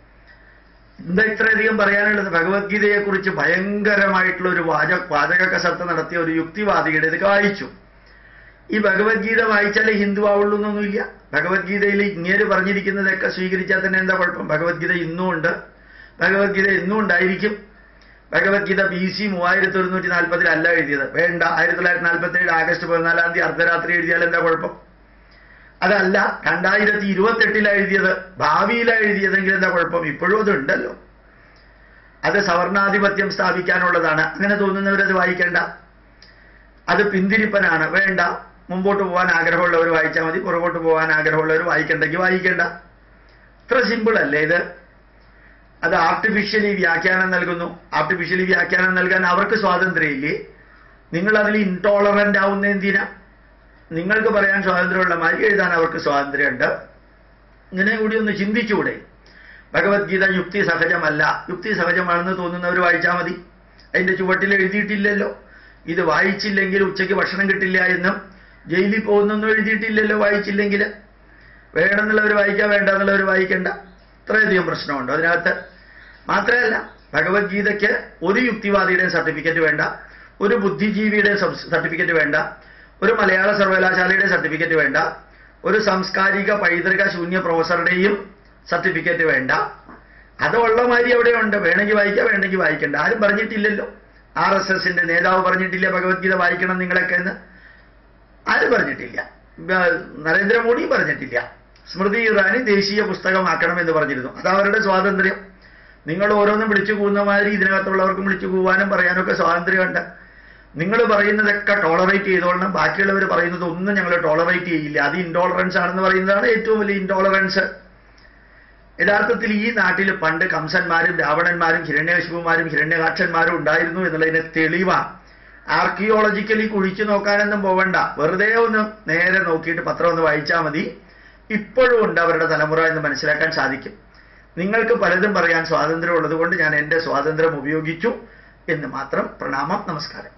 എന്താ ഇത്രയധികം പറയാനുള്ളത് ഭഗവത്ഗീതയെ കുറിച്ച് ഭയങ്കരമായിട്ടുള്ള ഒരു വാച വാചക കസർത്ത് നടത്തിയ ഒരു യുക്തിവാദിയുടെ ഇത് വായിച്ചു ഈ ഭഗവത്ഗീത വായിച്ചാലേ ഹിന്ദു ആവുള്ളൂ എന്നൊന്നുമില്ല ഭഗവത്ഗീതയിൽ ഇങ്ങേര് പറഞ്ഞിരിക്കുന്നതൊക്കെ സ്വീകരിച്ചാൽ തന്നെ എന്താ കുഴപ്പം ഭഗവത്ഗീത ഇന്നും ഉണ്ട് ഭഗവത്ഗീത എന്നും ഉണ്ടായിരിക്കും ഭഗവത്ഗീത ബി സി മൂവായിരത്തി ഒരുന്നൂറ്റി നാൽപ്പതിലല്ല എഴുതിയത് വേണ്ട ആയിരത്തി തൊള്ളായിരത്തി നാൽപ്പത്തി ഏഴ് ആഗസ്റ്റ് പതിനാലാം തീയതി അർദ്ധരാത്രി എഴുതിയാൽ എന്താ കുഴപ്പം അതല്ല രണ്ടായിരത്തി ഇരുപത്തെട്ടിലാണ് എഴുതിയത് ഭാവിയിലാണ് എഴുതിയതെങ്കിൽ എന്താ കുഴപ്പം ഇപ്പോഴും അതുണ്ടല്ലോ അത് സവർണാധിപത്യം സ്ഥാപിക്കാനുള്ളതാണ് അങ്ങനെ തോന്നുന്നവരത് വായിക്കേണ്ട അത് പിന്തിരിപ്പനാണ് വേണ്ട മുമ്പോട്ട് പോകാൻ ആഗ്രഹമുള്ളവർ വായിച്ചാൽ മതി പുറകോട്ട് പോകാൻ ആഗ്രഹമുള്ളവർ വായിക്കണ്ടെങ്കിൽ വായിക്കേണ്ട ഇത്ര സിമ്പിൾ അല്ലേ ഇത് അത് ആർട്ടിഫിഷ്യലി വ്യാഖ്യാനം നൽകുന്നു ആർട്ടിഫിഷ്യലി വ്യാഖ്യാനം നൽകാൻ അവർക്ക് സ്വാതന്ത്ര്യമില്ലേ നിങ്ങൾ അതിൽ ഇൻടോളറന്റ് ആവുന്ന എന്തിനാ നിങ്ങൾക്ക് പറയാൻ സ്വാതന്ത്ര്യമുള്ള മാതിരി എഴുതാൻ അവർക്ക് സ്വാതന്ത്ര്യമുണ്ട് ഇങ്ങനെ കൂടി ഒന്ന് ചിന്തിച്ചുകൂടെ ഭഗവത്ഗീത യുക്തി സഹജമല്ല യുക്തി സഹജമാണെന്ന് തോന്നുന്നവർ വായിച്ചാൽ മതി അതിന്റെ ചുവട്ടിൽ എഴുതിയിട്ടില്ലല്ലോ ഇത് വായിച്ചില്ലെങ്കിൽ ഉച്ചയ്ക്ക് ഭക്ഷണം കിട്ടില്ല എന്നും ജയിലിൽ പോകുന്നൊന്നും എഴുതിയിട്ടില്ലല്ലോ വായിച്ചില്ലെങ്കിൽ വേണമെന്നുള്ളവർ വായിക്കാം വേണ്ട എന്നുള്ളവർ വായിക്കണ്ട ഇത്രയധികം പ്രശ്നമുണ്ട് അതിനകത്ത് മാത്രമല്ല ഭഗവത്ഗീതയ്ക്ക് ഒരു യുക്തിവാദിയുടെയും സർട്ടിഫിക്കറ്റ് വേണ്ട ഒരു ബുദ്ധിജീവിയുടെ സർട്ടിഫിക്കറ്റ് വേണ്ട ഒരു മലയാള സർവകലാശാലയുടെ സർട്ടിഫിക്കറ്റ് വേണ്ട ഒരു സാംസ്കാരിക പൈതൃക ശൂന്യ പ്രൊഫസറുടെയും സർട്ടിഫിക്കറ്റ് വേണ്ട അതുള്ള മാതിരി അവിടെ ഉണ്ട് വേണമെങ്കിൽ വായിക്കാം വേണമെങ്കിൽ വായിക്കണ്ട ആരും പറഞ്ഞിട്ടില്ലല്ലോ ആർ എസ് എസിന്റെ നേതാവ് പറഞ്ഞിട്ടില്ല ഭഗവത്ഗീത വായിക്കണം നിങ്ങളൊക്കെ എന്ന് ആരും പറഞ്ഞിട്ടില്ല ബ- നരേന്ദ്രമോദി പറഞ്ഞിട്ടില്ല സ്മൃതി ഇറാനി ദേശീയ പുസ്തകമാക്കണമെന്ന് പറഞ്ഞിരുന്നു അത് അവരുടെ സ്വാതന്ത്ര്യം നിങ്ങൾ ഓരോന്നും വിളിച്ചു പോകുന്ന മാതിരി ഇതിനകത്തുള്ളവർക്കും വിളിച്ചു പോകാനും പറയാനും ഒക്കെ സ്വാതന്ത്ര്യമുണ്ട് നിങ്ങൾ പറയുന്നതൊക്കെ ടോളറേറ്റ് ചെയ്തോളണം ബാക്കിയുള്ളവർ പറയുന്നത് ഒന്നും ഞങ്ങൾ ടോളറേറ്റ് ചെയ്യില്ല അത് ഇൻടോളറൻസ് ആണെന്ന് പറയുന്നതാണ് ഏറ്റവും വലിയ ഇൻടോളറൻസ് യഥാർത്ഥത്തിൽ ഈ നാട്ടിൽ പണ്ട് കംസന്മാരും രാവണന്മാരും ഹിരണ്യകശിപുമാരും ഹിരണ്യകാക്ഷന്മാരും ഉണ്ടായിരുന്നു എന്നുള്ളതിന് തെളിവാണ് ആർക്കിയോളജിക്കലി കുഴിച്ചു നോക്കാനൊന്നും പോവണ്ട വെറുതെ ഒന്ന് നേരെ നോക്കിയിട്ട് പത്രം ഒന്ന് വായിച്ചാൽ മതി ഇപ്പോഴും ഉണ്ട് അവരുടെ തലമുറ എന്ന് മനസ്സിലാക്കാൻ സാധിക്കും നിങ്ങൾക്ക് പലതും പറയാൻ സ്വാതന്ത്ര്യം ഉള്ളതുകൊണ്ട് ഞാൻ എൻ്റെ സ്വാതന്ത്ര്യം ഉപയോഗിച്ചു എന്ന് മാത്രം പ്രണാമം നമസ്കാരം